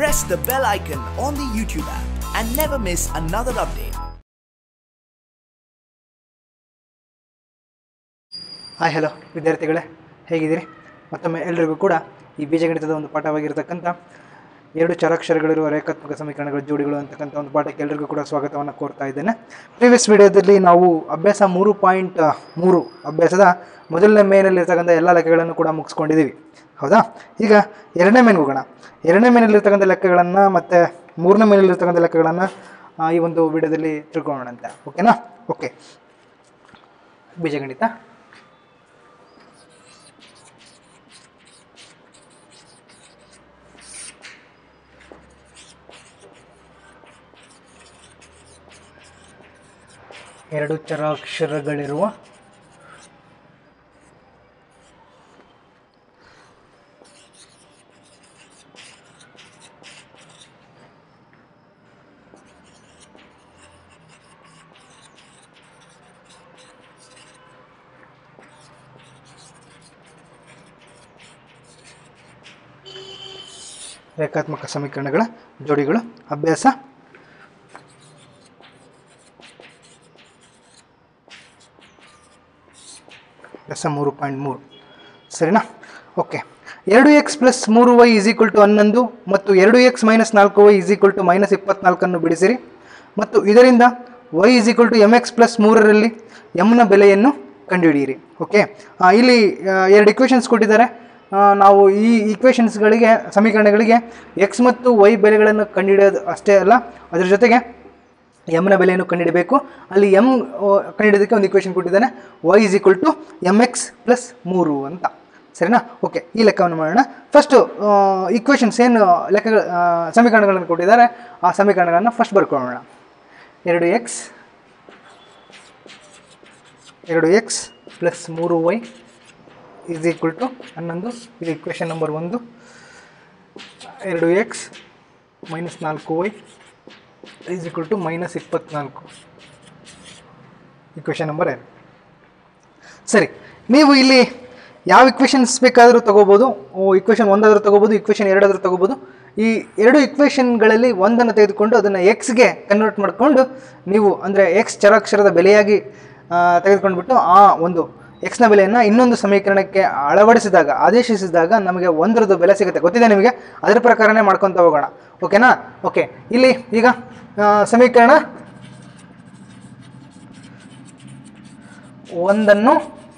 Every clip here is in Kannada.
press the bell icon on the YouTube app and never miss another update. Hi hello ವಿದ್ಯಾರ್ಥಿಗಳೇ ಹೇಗಿದ್ದೀರಿ ಮತ್ತೊಮ್ಮೆ ಎಲ್ರಿಗೂ ಕೂಡ ಈ ಬೀಜಗಣಿತದ ಒಂದು ಪಾಠವಾಗಿರ್ತಕ್ಕಂಥ ಎರಡು ಚರಾಕ್ಷರಗಳಿರುವ ರೇಖಾತ್ಮಕ ಸಮೀಕರಣಗಳ ಜೋಡಿಗಳು ಅಂತಕ್ಕಂಥ ಒಂದು ಪಾಠಕ್ಕೆ ಎಲ್ರಿಗೂ ಕೂಡ ಸ್ವಾಗತವನ್ನು ಕೋರ್ತಾ ಇದ್ದೇನೆ ಪ್ರೀವಿಯಸ್ ವಿಡಿಯೋದಲ್ಲಿ ನಾವು ಅಭ್ಯಾಸ ಮೂರು ಪಾಯಿಂಟ್ ಮೂರು ಅಭ್ಯಾಸದ ಮೊದಲನೇ ಮೇನಲ್ಲಿರ್ತಕ್ಕಂಥ ಎಲ್ಲ ಲೆಕ್ಕಗಳನ್ನು ಕೂಡ ಮುಗಿಸ್ಕೊಂಡಿದ್ದೀವಿ ಹೌದಾ ಈಗ ಎರಡನೇ ಮೇನ್ಗೆ ಹೋಗೋಣ ಎರಡನೇ ಮೇನಲ್ಲಿರ್ತಕ್ಕಂಥ ಲೆಕ್ಕಗಳನ್ನು ಮತ್ತು ಮೂರನೇ ಮೇನಲ್ಲಿರ್ತಕ್ಕಂಥ ಲೆಕ್ಕಗಳನ್ನು ಆ, ಈ ಒಂದು ವಿಡಿಯೋದಲ್ಲಿ ತಿಳ್ಕೊಳ್ಳೋಣಂತೆ ಓಕೆನಾ ಓಕೆ ಬೀಜಗಣಿತ ಎರಡು ಚರಾಕ್ಷರಗಳಿರುವ ರೇಖಾತ್ಮಕ ಸಮೀಕರಣಗಳ ಜೋಡಿಗಳು ಅಭ್ಯಾಸ ಎಸ್ ಮೂರು ಪಾಯಿಂಟ್ ಮೂರು ಸರಿನಾ ಓಕೆ ಎರಡು ಎಕ್ಸ್ ಪ್ಲಸ್ ಮೂರು ವೈ ಇಸ್ ಈಕ್ವಲ್ ಟು ಹನ್ನೊಂದು ಮತ್ತು ಎರಡು ಎಕ್ಸ್ ಮೈನಸ್ ನಾಲ್ಕು Y is equal to minus ಇಪ್ಪತ್ನಾಲ್ಕನ್ನು ಬಿಡಿಸಿರಿ ಮತ್ತು ಇದರಿಂದ Y is equal to M X plus ಮೂರರಲ್ಲಿ ಎಮ್ನ ಬೆಲೆಯನ್ನು ಕಂಡುಹಿಡಿಯಿರಿ ಓಕೆ ಇಲ್ಲಿ ಆ, ಎರಡು ಇಕ್ವೇಷನ್ಸ್ ಕೊಟ್ಟಿದ್ದಾರೆ ಆ, ನಾವು ಈ ಇಕ್ವೇಷನ್ಸ್ಗಳಿಗೆ ಸಮೀಕರಣಗಳಿಗೆ ಎಕ್ಸ್ ಮತ್ತು ವೈ ಬೆಲೆಗಳನ್ನು ಕಂಡುಹಿಡಿಯೋದು ಅಷ್ಟೇ ಅಲ್ಲ ಅದರ ಜೊತೆಗೆ ಎಮ್ನ ಬೆಲೆಯನ್ನು ಕಂಡುಹಿಡಬೇಕು ಅಲ್ಲಿ ಎಮ್ ಕಂಡುಹಿಡೋದಕ್ಕೆ ಒಂದು ಇಕ್ವೇಷನ್ ಕೊಟ್ಟಿದ್ದಾನೆ Y is equal to M X plus ಮೂರು ಅಂತ ಸರಿನಾ ಓಕೆ ಈ ಲೆಕ್ಕವನ್ನು ಮಾಡೋಣ ಫಸ್ಟು ಇಕ್ವೇಷನ್ಸ್ ಏನು ಲೆಕ್ಕಗಳ ಆ, ಸಮೀಕರಣಗಳನ್ನು ಕೊಟ್ಟಿದ್ದಾರೆ ಆ ಸಮೀಕರಣಗಳನ್ನು ಫಸ್ಟ್ ಬರ್ಕೊಳ್ಳೋಣ ಎರಡು ಎಕ್ಸ್ ಎರಡು ಎಕ್ಸ್ ಪ್ಲಸ್ ಮೂರು ವೈ ಇಸ್ ಈಕ್ವಲ್ ಟು ಹನ್ನೊಂದು ಇದು ಇಕ್ವೇಷನ್ ನಂಬರ್ ಒಂದು ಎರಡು ಎಕ್ಸ್ ಮೈನಸ್ ನಾಲ್ಕು Y is equal to minus ಇಪ್ಪತ್ನಾಲ್ಕು ಇಕ್ವೇಷನ್ ನಂಬರ್ ಎರಡು ಸರಿ ನೀವು ಇಲ್ಲಿ ಯಾವ ಇಕ್ವೇಷನ್ಸ್ ಬೇಕಾದರೂ ತಗೋಬೋದು ಇಕ್ವೇಷನ್ ಒಂದಾದರೂ ತಗೋಬೋದು ಇಕ್ವೇಷನ್ ಎರಡಾದರೂ ತಗೋಬೋದು ಈ ಎರಡು ಇಕ್ವೇಷನ್ಗಳಲ್ಲಿ ಒಂದನ್ನು ತೆಗೆದುಕೊಂಡು ಅದನ್ನು ಎಕ್ಸ್ಗೆ ಕನ್ವರ್ಟ್ ಮಾಡಿಕೊಂಡು ನೀವು ಅಂದರೆ ಎಕ್ಸ್ ಚರಾಕ್ಷರದ ಬೆಲೆಯಾಗಿ ಆ, ತೆಗೆದುಕೊಂಡ್ಬಿಟ್ಟು ಆ ಒಂದು ಎಕ್ಸ್ನ ಬೆಲೆಯನ್ನು ಇನ್ನೊಂದು ಸಮೀಕರಣಕ್ಕೆ ಅಳವಡಿಸಿದಾಗ ಆದೇಶಿಸಿದಾಗ ನಮಗೆ ಒಂದರದ್ದು ಬೆಲೆ ಸಿಗುತ್ತೆ ಗೊತ್ತಿದೆ ನಿಮಗೆ ಅದರ ಪ್ರಕಾರನೇ ಮಾಡ್ಕೊತ ಹೋಗೋಣ ಓಕೆನಾ ಓಕೆ ಇಲ್ಲಿ ಈಗ ಆ, ಸಮೀಕರಣ ಒಂದನ್ನು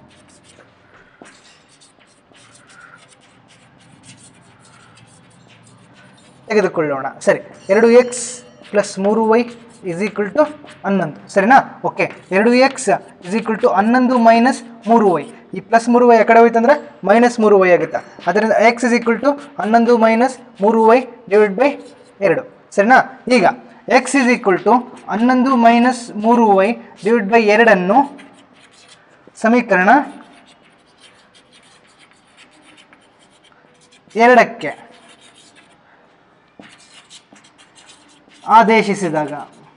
ತೆಗೆದುಕೊಳ್ಳೋಣ ಸರಿ ಎರಡು ಎಕ್ಸ್ ಪ್ಲಸ್ ಮೂರು ವೈ ಇಸ್ ಈಕ್ವಲ್ ಟು ಹನ್ನೊಂದು ಸರಿನಾ ಓಕೆ ಎರಡು ಎಕ್ಸ್ ಇಸ್ ಈಕ್ವಲ್ ಟು ಹನ್ನೊಂದು ಮೈನಸ್ ಮೂರು ವೈ ಈ ಪ್ಲಸ್ ಮೂರು ವೈ ಆ ಕಡೆ ಹೋಯ್ತು ಅಂದರೆ ಮೈನಸ್ ಮೂರು ವೈ ಆಗುತ್ತೆ ಅದರಿಂದ ಎಕ್ಸ್ ಇಸ್ ಈಕ್ವಲ್ ಟು ಹನ್ನೊಂದು ಮೈನಸ್ ಮೂರು ವೈ ಡಿವೈಡ್ ಬೈ ಎರಡು ಸರಿನಾ ಈಗ ಎಕ್ಸ್ ಇಸ್ ಈಕ್ವಲ್ ಟು ಹನ್ನೊಂದು ಮೈನಸ್ ಮೂರು ವೈ ಡಿವೈಡ್ ಬೈ ಎರಡನ್ನು ಸಮೀಕರಣ ಎರಡಕ್ಕೆ ಆದೇಶಿಸಿದಾಗ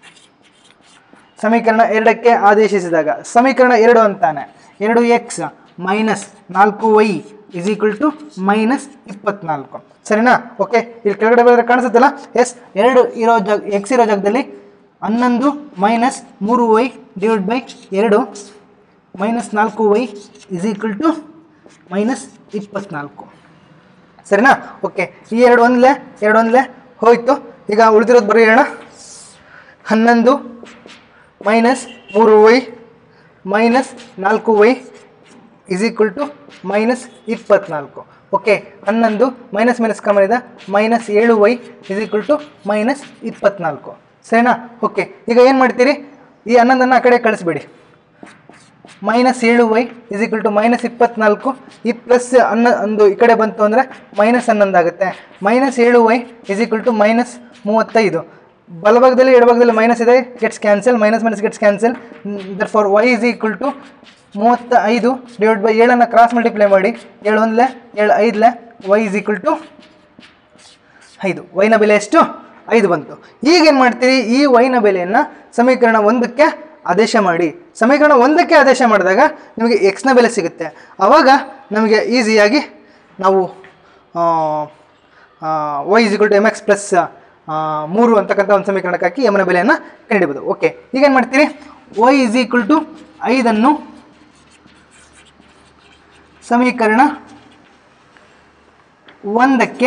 ಸಮೀಕರಣ ಎರಡಕ್ಕೆ ಆದೇಶಿಸಿದಾಗ ಸಮೀಕರಣ ಎರಡು ಅಂತಾನೆ ಎರಡು ಎಕ್ಸ್ ಮೈನಸ್ ನಾಲ್ಕು Y is equal to minus ಇಪ್ಪತ್ನಾಲ್ಕು ಸರಿನಾ ಓಕೆ ಇಲ್ಲಿ ಕೆಳಗಡೆ ಬರೆದ್ರೆ ಕಾಣಿಸುತ್ತಲ್ಲ ಎಸ್ ಎರಡು ಇರೋ ಜಾಗ ಎಕ್ಸ್ ಇರೋ ಜಾಗದಲ್ಲಿ ಹನ್ನೊಂದು ಮೈನಸ್ ಮೂರು ವೈ ಡಿವೈಡ್ ಬೈ ಎರಡು ಮೈನಸ್ ನಾಲ್ಕು Y is equal to minus ಇಪ್ಪತ್ನಾಲ್ಕು ಸರಿನಾ ಓಕೆ ಈ ಎರಡು ಒಂದ್ಲೆ ಎರಡು ಒಂದ್ಲೆ ಹೋಯ್ತು ಈಗ ಉಳಿದಿರೋದು ಬರೆಯೋಣ ಹನ್ನೊಂದು ಮೈನಸ್ ಮೂರು ವೈ ಮೈನಸ್ ನಾಲ್ಕು Y is equal to minus ಇಪ್ಪತ್ನಾಲ್ಕು ಓಕೆ ಹನ್ನೊಂದು ಮೈನಸ್ ಮೈನಸ್ ಕಾಮನ್ ಇದೆ ಮೈನಸ್ ಏಳು Y is equal to minus ಇಪ್ಪತ್ನಾಲ್ಕು ಸರಿನಾ ಓಕೆ ಈಗ ಏನು ಮಾಡ್ತೀರಿ ಈ ಹನ್ನೊಂದನ್ನು ಆ ಕಡೆ ಕಳಿಸ್ಬೇಡಿ ಮೈನಸ್ ಏಳು Y is equal to minus ಇಪ್ಪತ್ನಾಲ್ಕು ಈ ಪ್ಲಸ್ ಹನ್ನ ಒಂದು ಈ ಕಡೆ ಬಂತು ಅಂದರೆ ಮೈನಸ್ ಹನ್ನೊಂದು ಆಗುತ್ತೆ ಮೈನಸ್ ಏಳು Y is equal to minus ಮೂವತ್ತೈದು ಬಲಭಾಗದಲ್ಲಿ ಎಡಭಾಗದಲ್ಲಿ ಮೈನಸ್ ಇದೆ gets cancel minus minus gets cancel therefore Y is equal to ಮೂವತ್ತ ಐದು ಡಿವೈಡ್ ಬೈ ಏಳನ್ನು ಕ್ರಾಸ್ ಮಲ್ಟಿಪ್ಲೈ ಮಾಡಿ ಏಳು ಒಂದ್ಲೆ ಏಳು ಐದ್ಲೆ ವೈ ಇಸ್ ಈಕ್ವಲ್ ಟು ಐದು ವೈನ ಬೆಲೆ ಎಷ್ಟು ಐದು ಬಂತು ಈಗ ಏನು ಮಾಡ್ತೀರಿ ಈ ವೈನ ಬೆಲೆಯನ್ನು ಸಮೀಕರಣ ಒಂದಕ್ಕೆ ಆದೇಶ ಮಾಡಿ ಸಮೀಕರಣ ಒಂದಕ್ಕೆ ಆದೇಶ ಮಾಡಿದಾಗ ನಿಮಗೆ ಎಕ್ಸ್ನ ಬೆಲೆ ಸಿಗುತ್ತೆ ಆವಾಗ ನಮಗೆ ಈಸಿಯಾಗಿ ನಾವು ಆ, Y is equal to M X plus ಮೂರು ಅಂತಕ್ಕಂಥ ಒಂದು ಸಮೀಕರಣಕ್ಕೆ ಹಾಕಿ ಎಮ್ನ ಬೆಲೆಯನ್ನು ಕಂಡುಹಿಡಿಬೋದು ಓಕೆ ಈಗ ಏನು ಮಾಡ್ತೀರಿ ವೈ ಇಸ್ ಈಕ್ವಲ್ ಟು ಐದನ್ನು ಸಮೀಕರಣ ಒಂದಕ್ಕೆ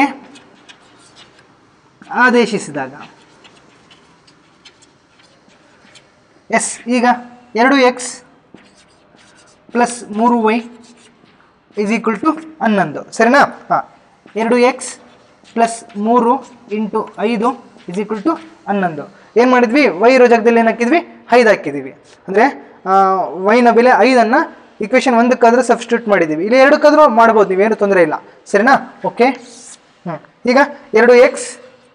ಆದೇಶಿಸಿದಾಗ ಎಸ್ ಈಗ ಎರಡು ಎಕ್ಸ್ ಪ್ಲಸ್ ಮೂರು ವೈ ಇಸ್ ಈಕ್ವಲ್ ಟು ಹನ್ನೊಂದು ಸರಿನಾ ಹಾಂ ಎರಡು ಎಕ್ಸ್ ಪ್ಲಸ್ ಮೂರು ಇಂಟು ಐದು ಇಸ್ ಈಕ್ವಲ್ ಟು ಹನ್ನೊಂದು ಏನು ಮಾಡಿದ್ವಿ ವೈ ಇರೋ ಜಾಗದಲ್ಲಿ ಏನು ಹಾಕಿದ್ವಿ ಐದು ಹಾಕಿದ್ದೀವಿ ಅಂದರೆ ವೈನ ಬೆಲೆ ಐದನ್ನು ಇಕ್ವೇಷನ್ ಒಂದಕ್ಕಾದ್ರೂ ಸಬ್ಸ್ಟಿಟ್ಯೂಟ್ ಮಾಡಿದ್ದೀವಿ ಇಲ್ಲಿ ಎರಡಕ್ಕಾದ್ರೂ ಮಾಡ್ಬೋದು ನೀವೇನು ತೊಂದರೆ ಇಲ್ಲ ಸರಿನಾ ಓಕೆ ಹ್ಞೂ ಈಗ ಎರಡು ಎಕ್ಸ್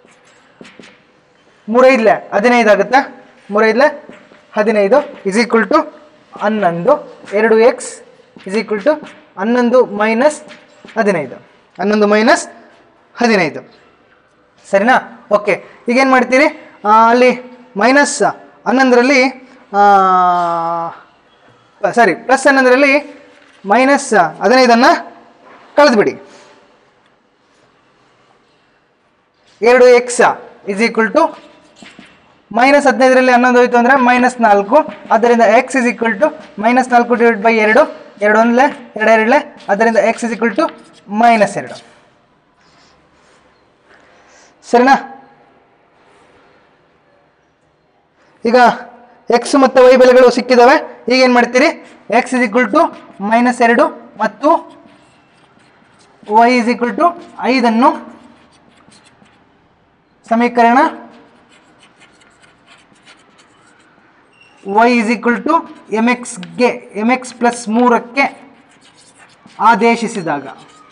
ಮೂರೈದ್ಲೆ ಹದಿನೈದು ಆಗುತ್ತಾ ಮೂರೈದ್ಲೆ ಹದಿನೈದು ಇಸ್ ಈಕ್ವಲ್ ಟು ಹನ್ನೊಂದು ಎರಡು ಎಕ್ಸ್ ಇಸ್ ಈಕ್ವಲ್ ಟು ಹನ್ನೊಂದು ಮೈನಸ್ ಹದಿನೈದು ಹನ್ನೊಂದು ಮೈನಸ್ ಹದಿನೈದು ಸರಿನಾ ಓಕೆ ಈಗೇನು ಮಾಡ್ತೀರಿ ಆ, ಅಲ್ಲಿ ಮೈನಸ್ ಹನ್ನೊಂದರಲ್ಲಿ ಸಾರಿ ಪ್ಲಸ್ ಹನ್ನೊಂದರಲ್ಲಿ ಮೈನಸ್ ಹದಿನೈದನ್ನು ಕಳೆದ್ಬಿಡಿ ಎರಡು X is equal to minus ಹದಿನೈದರಲ್ಲಿ ಹನ್ನೊಂದು ಹೋಯ್ತು ಅಂದರೆ ಮೈನಸ್ ನಾಲ್ಕು ಆದ್ದರಿಂದ X is equal to minus ನಾಲ್ಕು ಡಿವೈಡ್ ಬೈ ಎರಡು ಎರಡು ಒಂದ್ಲೆ ಎರಡು ಎರಡಲೆ ಆದ್ದರಿಂದ X is equal to minus ಎರಡು ಸರಿನಾ ಈಗ ಎಕ್ಸ್ ಮತ್ತು ವೈ ಬೆಲೆಗಳು ಸಿಕ್ಕಿದಾವೆ ಈಗ ಏನು ಮಾಡ್ತೀರಿ X is equal to minus ಎರಡು ಮತ್ತು ವೈ ಇಸ್ ಈಕ್ವಲ್ ಟು ಐದನ್ನು ಸಮೀಕರಣ Y is equal to M ಎಕ್ಸ್ಗೆ ಎಮ್ ಎಕ್ಸ್ ಪ್ಲಸ್ ಮೂರಕ್ಕೆ ಆದೇಶಿಸಿದಾಗ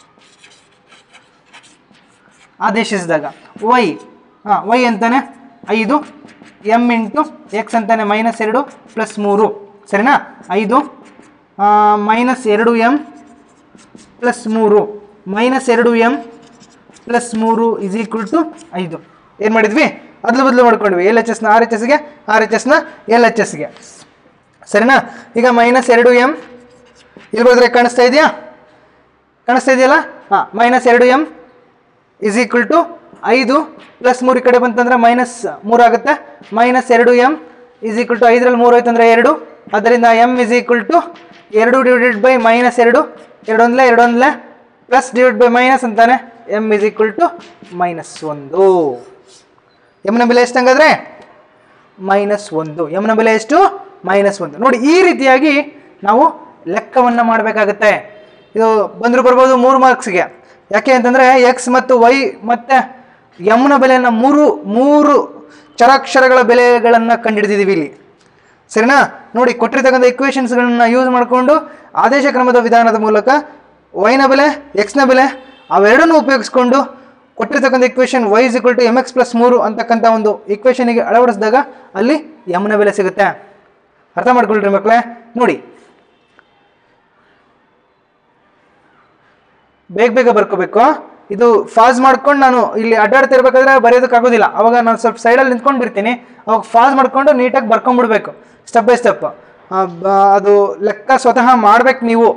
ಆದೇಶಿಸಿದಾಗ ವೈ ಹಾಂ ವೈ ಅಂತಾನೆ ಐದು ಎಮ್ ಇಂಟು ಎಕ್ಸ್ ಅಂತಾನೆ ಮೈನಸ್ ಎರಡು ಪ್ಲಸ್ ಮೂರು ಸರಿನಾ ಐದು ಮೈನಸ್ ಎರಡು ಎಮ್ ಪ್ಲಸ್ ಮೂರು ಮೈನಸ್ ಎರಡು ಎಮ್ ಪ್ಲಸ್ ಮೂರು ಇಸ್ ಈಕ್ವಲ್ ಟು ಐದು ಏನು ಮಾಡಿದ್ವಿ ಅದಲು ಬದಲು ಮಾಡ್ಕೊಂಡ್ವಿ ಎಲ್ ಎಚ್ ಎಸ್ನ ಆರ್ ಎಚ್ ಎಸ್ಗೆ ಆರ್ ಎಚ್ ಎಸ್ನ ಎಲ್ ಎಚ್ ಎಸ್ಗೆ ಸರಿನಾ ಈಗ ಮೈನಸ್ ಎರಡು ಎಮ್ ಇಲ್ಲಿ ಬರೆದ್ರೆ ಕಾಣಿಸ್ತಾ ಇದೆಯಾ ಕಾಣಿಸ್ತಾ ಇದೆಯಲ್ಲ ಹಾಂ ಮೈನಸ್ ಎರಡು ಎಮ್ ಇಸ್ ಈಕ್ವಲ್ ಟು ಐದು ಪ್ಲಸ್ ಮೂರು ಈ ಕಡೆ ಬಂತಂದ್ರೆ ಮೈನಸ್ ಮೂರು ಆಗುತ್ತೆ ಮೈನಸ್ ಎರಡು ಎಮ್ ಇಸ್ ಈಕ್ವಲ್ ಟು ಐದರಲ್ಲಿ ಮೂರು ಹೋಯ್ತು ಅಂದರೆ ಎರಡು ಅದರಿಂದ ಎಮ್ ಇಸ್ ಈಕ್ವಲ್ ಟು ಎರಡು ಡಿವೈಡೆಡ್ ಬೈ ಮೈನಸ್ ಎರಡು ಎರಡೊಂದಲೇ ಎರಡೊಂದಲೇ ಪ್ಲಸ್ ಡಿವೈಡ್ ಬೈ ಮೈನಸ್ ಅಂತಾನೆ M is equal to minus ಒಂದು ಎಮ್ನ ಬೆಲೆ ಎಷ್ಟು ಹಂಗಾದ್ರೆ ಮೈನಸ್ ಒಂದು ಎಮ್ನ ಬೆಲೆ ಎಷ್ಟು ಮೈನಸ್ ಒಂದು ನೋಡಿ ಈ ರೀತಿಯಾಗಿ ನಾವು ಲೆಕ್ಕವನ್ನು ಮಾಡಬೇಕಾಗುತ್ತೆ ಇದು ಬಂದರೂ ಬರ್ಬೋದು ಮೂರು ಮಾರ್ಕ್ಸ್ಗೆ ಯಾಕೆ ಅಂತಂದರೆ ಎಕ್ಸ್ ಮತ್ತು ವೈ ಮತ್ತು ಎಮ್ನ ಬೆಲೆಯನ್ನು ಮೂರು ಮೂರು ಚರಾಕ್ಷರಗಳ ಬೆಲೆಗಳನ್ನು ಕಂಡುಹಿಡಿದಿದ್ದೀವಿ ಇಲ್ಲಿ ಸರಿನಾ ನೋಡಿ ಕೊಟ್ಟಿರ್ತಕ್ಕಂಥ ಇಕ್ವೇಷನ್ಸ್ಗಳನ್ನ ಯೂಸ್ ಮಾಡಿಕೊಂಡು ಆದೇಶ ಕ್ರಮದ ವಿಧಾನದ ಮೂಲಕ ವೈನ ಬೆಲೆ ಎಕ್ಸ್ನ ಬೆಲೆ ಅವೆರಡನ್ನು ಉಪಯೋಗಿಸ್ಕೊಂಡು ಕೊಟ್ಟಿರ್ತಕ್ಕಂಥ equation Y is equal to M X plus ಮೂರು ಅಂತಕ್ಕಂಥ ಒಂದು ಇಕ್ವೇಷನಿಗೆ ಅಳವಡಿಸಿದಾಗ ಅಲ್ಲಿ ಎಮ್ನ ಬೆಲೆ ಸಿಗುತ್ತೆ ಅರ್ಥ ಮಾಡ್ಕೊಳ್ರಿ ಮಕ್ಕಳೇ ನೋಡಿ ಬೇಗ ಬೇಗ ಬರ್ಕೋಬೇಕು ಇದು ಫಾಸ್ ಮಾಡ್ಕೊಂಡು ನಾನು ಇಲ್ಲಿ ಅಡ್ಡಾಡ್ತಿರ್ಬೇಕಾದ್ರೆ ಬರೆಯೋದಕ್ಕಾಗೋದಿಲ್ಲ ಅವಾಗ ನಾನು ಸ್ವಲ್ಪ ಸೈಡಲ್ಲಿ ನಿಂತ್ಕೊಂಡು ಬಿಡ್ತೀನಿ ಅವಾಗ ಫಾಸ್ ಮಾಡ್ಕೊಂಡು ನೀಟಾಗಿ ಬರ್ಕೊಂಡ್ಬಿಡ್ಬೇಕು ಸ್ಟೆಪ್ ಬೈ ಸ್ಟೆಪ್ ಅದು ಲೆಕ್ಕ ಸ್ವತಃ ಮಾಡ್ಬೇಕು ನೀವು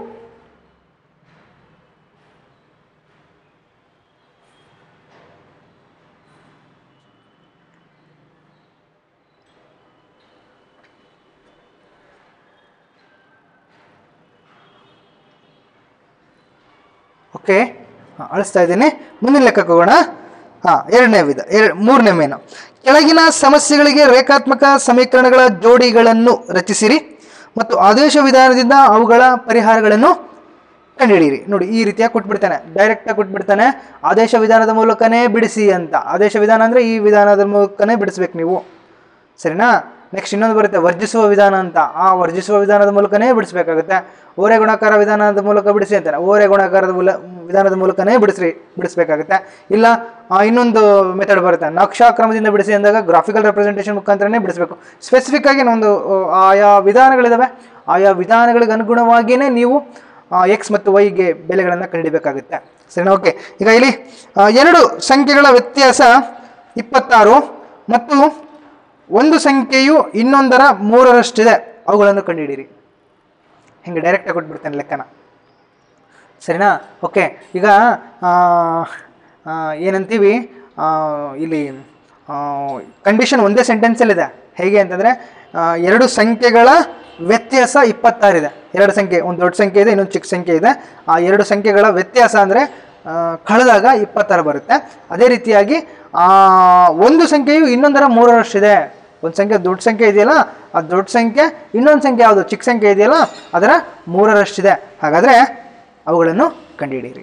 ಓಕೆ ಹಾಂ ಅಳಿಸ್ತಾ ಇದ್ದೀನಿ ಮುಂದಿನ ಲೆಕ್ಕಕ್ಕೆ ಹೋಗೋಣ ಹಾಂ ಎರಡನೇ ವಿಧ ಎರಡು ಮೂರನೇ ಮೇನು ಕೆಳಗಿನ ಸಮಸ್ಯೆಗಳಿಗೆ ರೇಖಾತ್ಮಕ ಸಮೀಕರಣಗಳ ಜೋಡಿಗಳನ್ನು ರಚಿಸಿರಿ ಮತ್ತು ಆದೇಶ ವಿಧಾನದಿಂದ ಅವುಗಳ ಪರಿಹಾರಗಳನ್ನು ಕಂಡುಹಿಡಿಯಿರಿ ನೋಡಿ ಈ ರೀತಿಯಾಗಿ ಕೊಟ್ಬಿಡ್ತಾನೆ ಡೈರೆಕ್ಟಾಗಿ ಕೊಟ್ಬಿಡ್ತಾನೆ ಆದೇಶ ವಿಧಾನದ ಮೂಲಕನೇ ಬಿಡಿಸಿ ಅಂತ ಆದೇಶ ವಿಧಾನ ಅಂದರೆ ಈ ವಿಧಾನದ ಮೂಲಕನೇ ಬಿಡಿಸ್ಬೇಕು ನೀವು ಸರಿನಾ ನೆಕ್ಸ್ಟ್ ಇನ್ನೊಂದು ಬರುತ್ತೆ ವರ್ಜಿಸುವ ವಿಧಾನ ಅಂತ ಆ ವರ್ಜಿಸುವ ವಿಧಾನದ ಮೂಲಕನೇ ಬಿಡಿಸ್ಬೇಕಾಗುತ್ತೆ ಓರೆ ಗುಣಾಕಾರ ವಿಧಾನದ ಮೂಲಕ ಬಿಡಿಸಿ ಅಂತಾನೆ ಓರೆ ಗುಣಾಕಾರದ ಮೂಲ ವಿಧಾನದ ಮೂಲಕನೇ ಬಿಡಿಸ್ರಿ ಬಿಡಿಸ್ಬೇಕಾಗುತ್ತೆ ಇಲ್ಲ ಆ, ಇನ್ನೊಂದು ಮೆಥಡ್ ಬರುತ್ತೆ ನಕ್ಷಾಕ್ರಮದಿಂದ ಬಿಡಿಸಿ ಅಂದಾಗ ಗ್ರಾಫಿಕಲ್ ರೆಪ್ರೆಸೆಂಟೇಷನ್ ಮುಖಾಂತರನೇ ಬಿಡಿಸ್ಬೇಕು ಸ್ಪೆಸಿಫಿಕ್ ಆಗಿ ಒಂದು ಆ, ಆಯಾ ವಿಧಾನಗಳಿದಾವೆ ಆಯಾ ವಿಧಾನಗಳಿಗೆ ಅನುಗುಣವಾಗಿಯೇ ನೀವು ಎಕ್ಸ್ ಮತ್ತು ವೈಗೆ ಬೆಲೆಗಳನ್ನು ಕಂಡುಹಿಡಬೇಕಾಗುತ್ತೆ ಸರಿನಾ ಓಕೆ ಈಗ ಇಲ್ಲಿ ಆ, ಎರಡು ಸಂಖ್ಯೆಗಳ ವ್ಯತ್ಯಾಸ ಇಪ್ಪತ್ತಾರು ಮತ್ತು ಒಂದು ಸಂಖ್ಯೆಯು ಇನ್ನೊಂದರ ಮೂರರಷ್ಟಿದೆ ಅವುಗಳನ್ನು ಕಂಡುಹಿಡಿಯಿರಿ ಹಿಂಗೆ ಡೈರೆಕ್ಟಾಗಿ ಕೊಟ್ಬಿಡ್ತೇನೆ ಲೆಕ್ಕನ ಸರಿನಾ ಓಕೆ ಈಗ ಆ, ಆ, ಏನಂತೀವಿ ಆ, ಇಲ್ಲಿ ಕಂಡೀಷನ್ ಒಂದೇ ಸೆಂಟೆನ್ಸಲ್ಲಿದೆ ಹೇಗೆ ಅಂತಂದರೆ ಎರಡು ಸಂಖ್ಯೆಗಳ ವ್ಯತ್ಯಾಸ ಇಪ್ಪತ್ತಾರಿದೆ ಎರಡು ಸಂಖ್ಯೆ ಒಂದು ದೊಡ್ಡ ಸಂಖ್ಯೆ ಇದೆ ಇನ್ನೊಂದು ಚಿಕ್ಕ ಸಂಖ್ಯೆ ಇದೆ ಆ ಎರಡು ಸಂಖ್ಯೆಗಳ ವ್ಯತ್ಯಾಸ ಅಂದರೆ ಕಳೆದಾಗ ಇಪ್ಪತ್ತಾರು ಬರುತ್ತೆ ಅದೇ ರೀತಿಯಾಗಿ ಆ, ಒಂದು ಸಂಖ್ಯೆಯು ಇನ್ನೊಂದರ ಮೂರರಷ್ಟಿದೆ ಒಂದು ಸಂಖ್ಯೆ ದೊಡ್ಡ ಸಂಖ್ಯೆ ಇದೆಯಲ್ಲ ಆ ದೊಡ್ಡ ಸಂಖ್ಯೆ ಇನ್ನೊಂದು ಸಂಖ್ಯೆ ಯಾವುದು ಚಿಕ್ಕ ಸಂಖ್ಯೆ ಇದೆಯಲ್ಲ ಅದರ ಮೂರರಷ್ಟಿದೆ ಹಾಗಾದರೆ ಅವುಗಳನ್ನು ಕಂಡುಹಿಡಿಯಿರಿ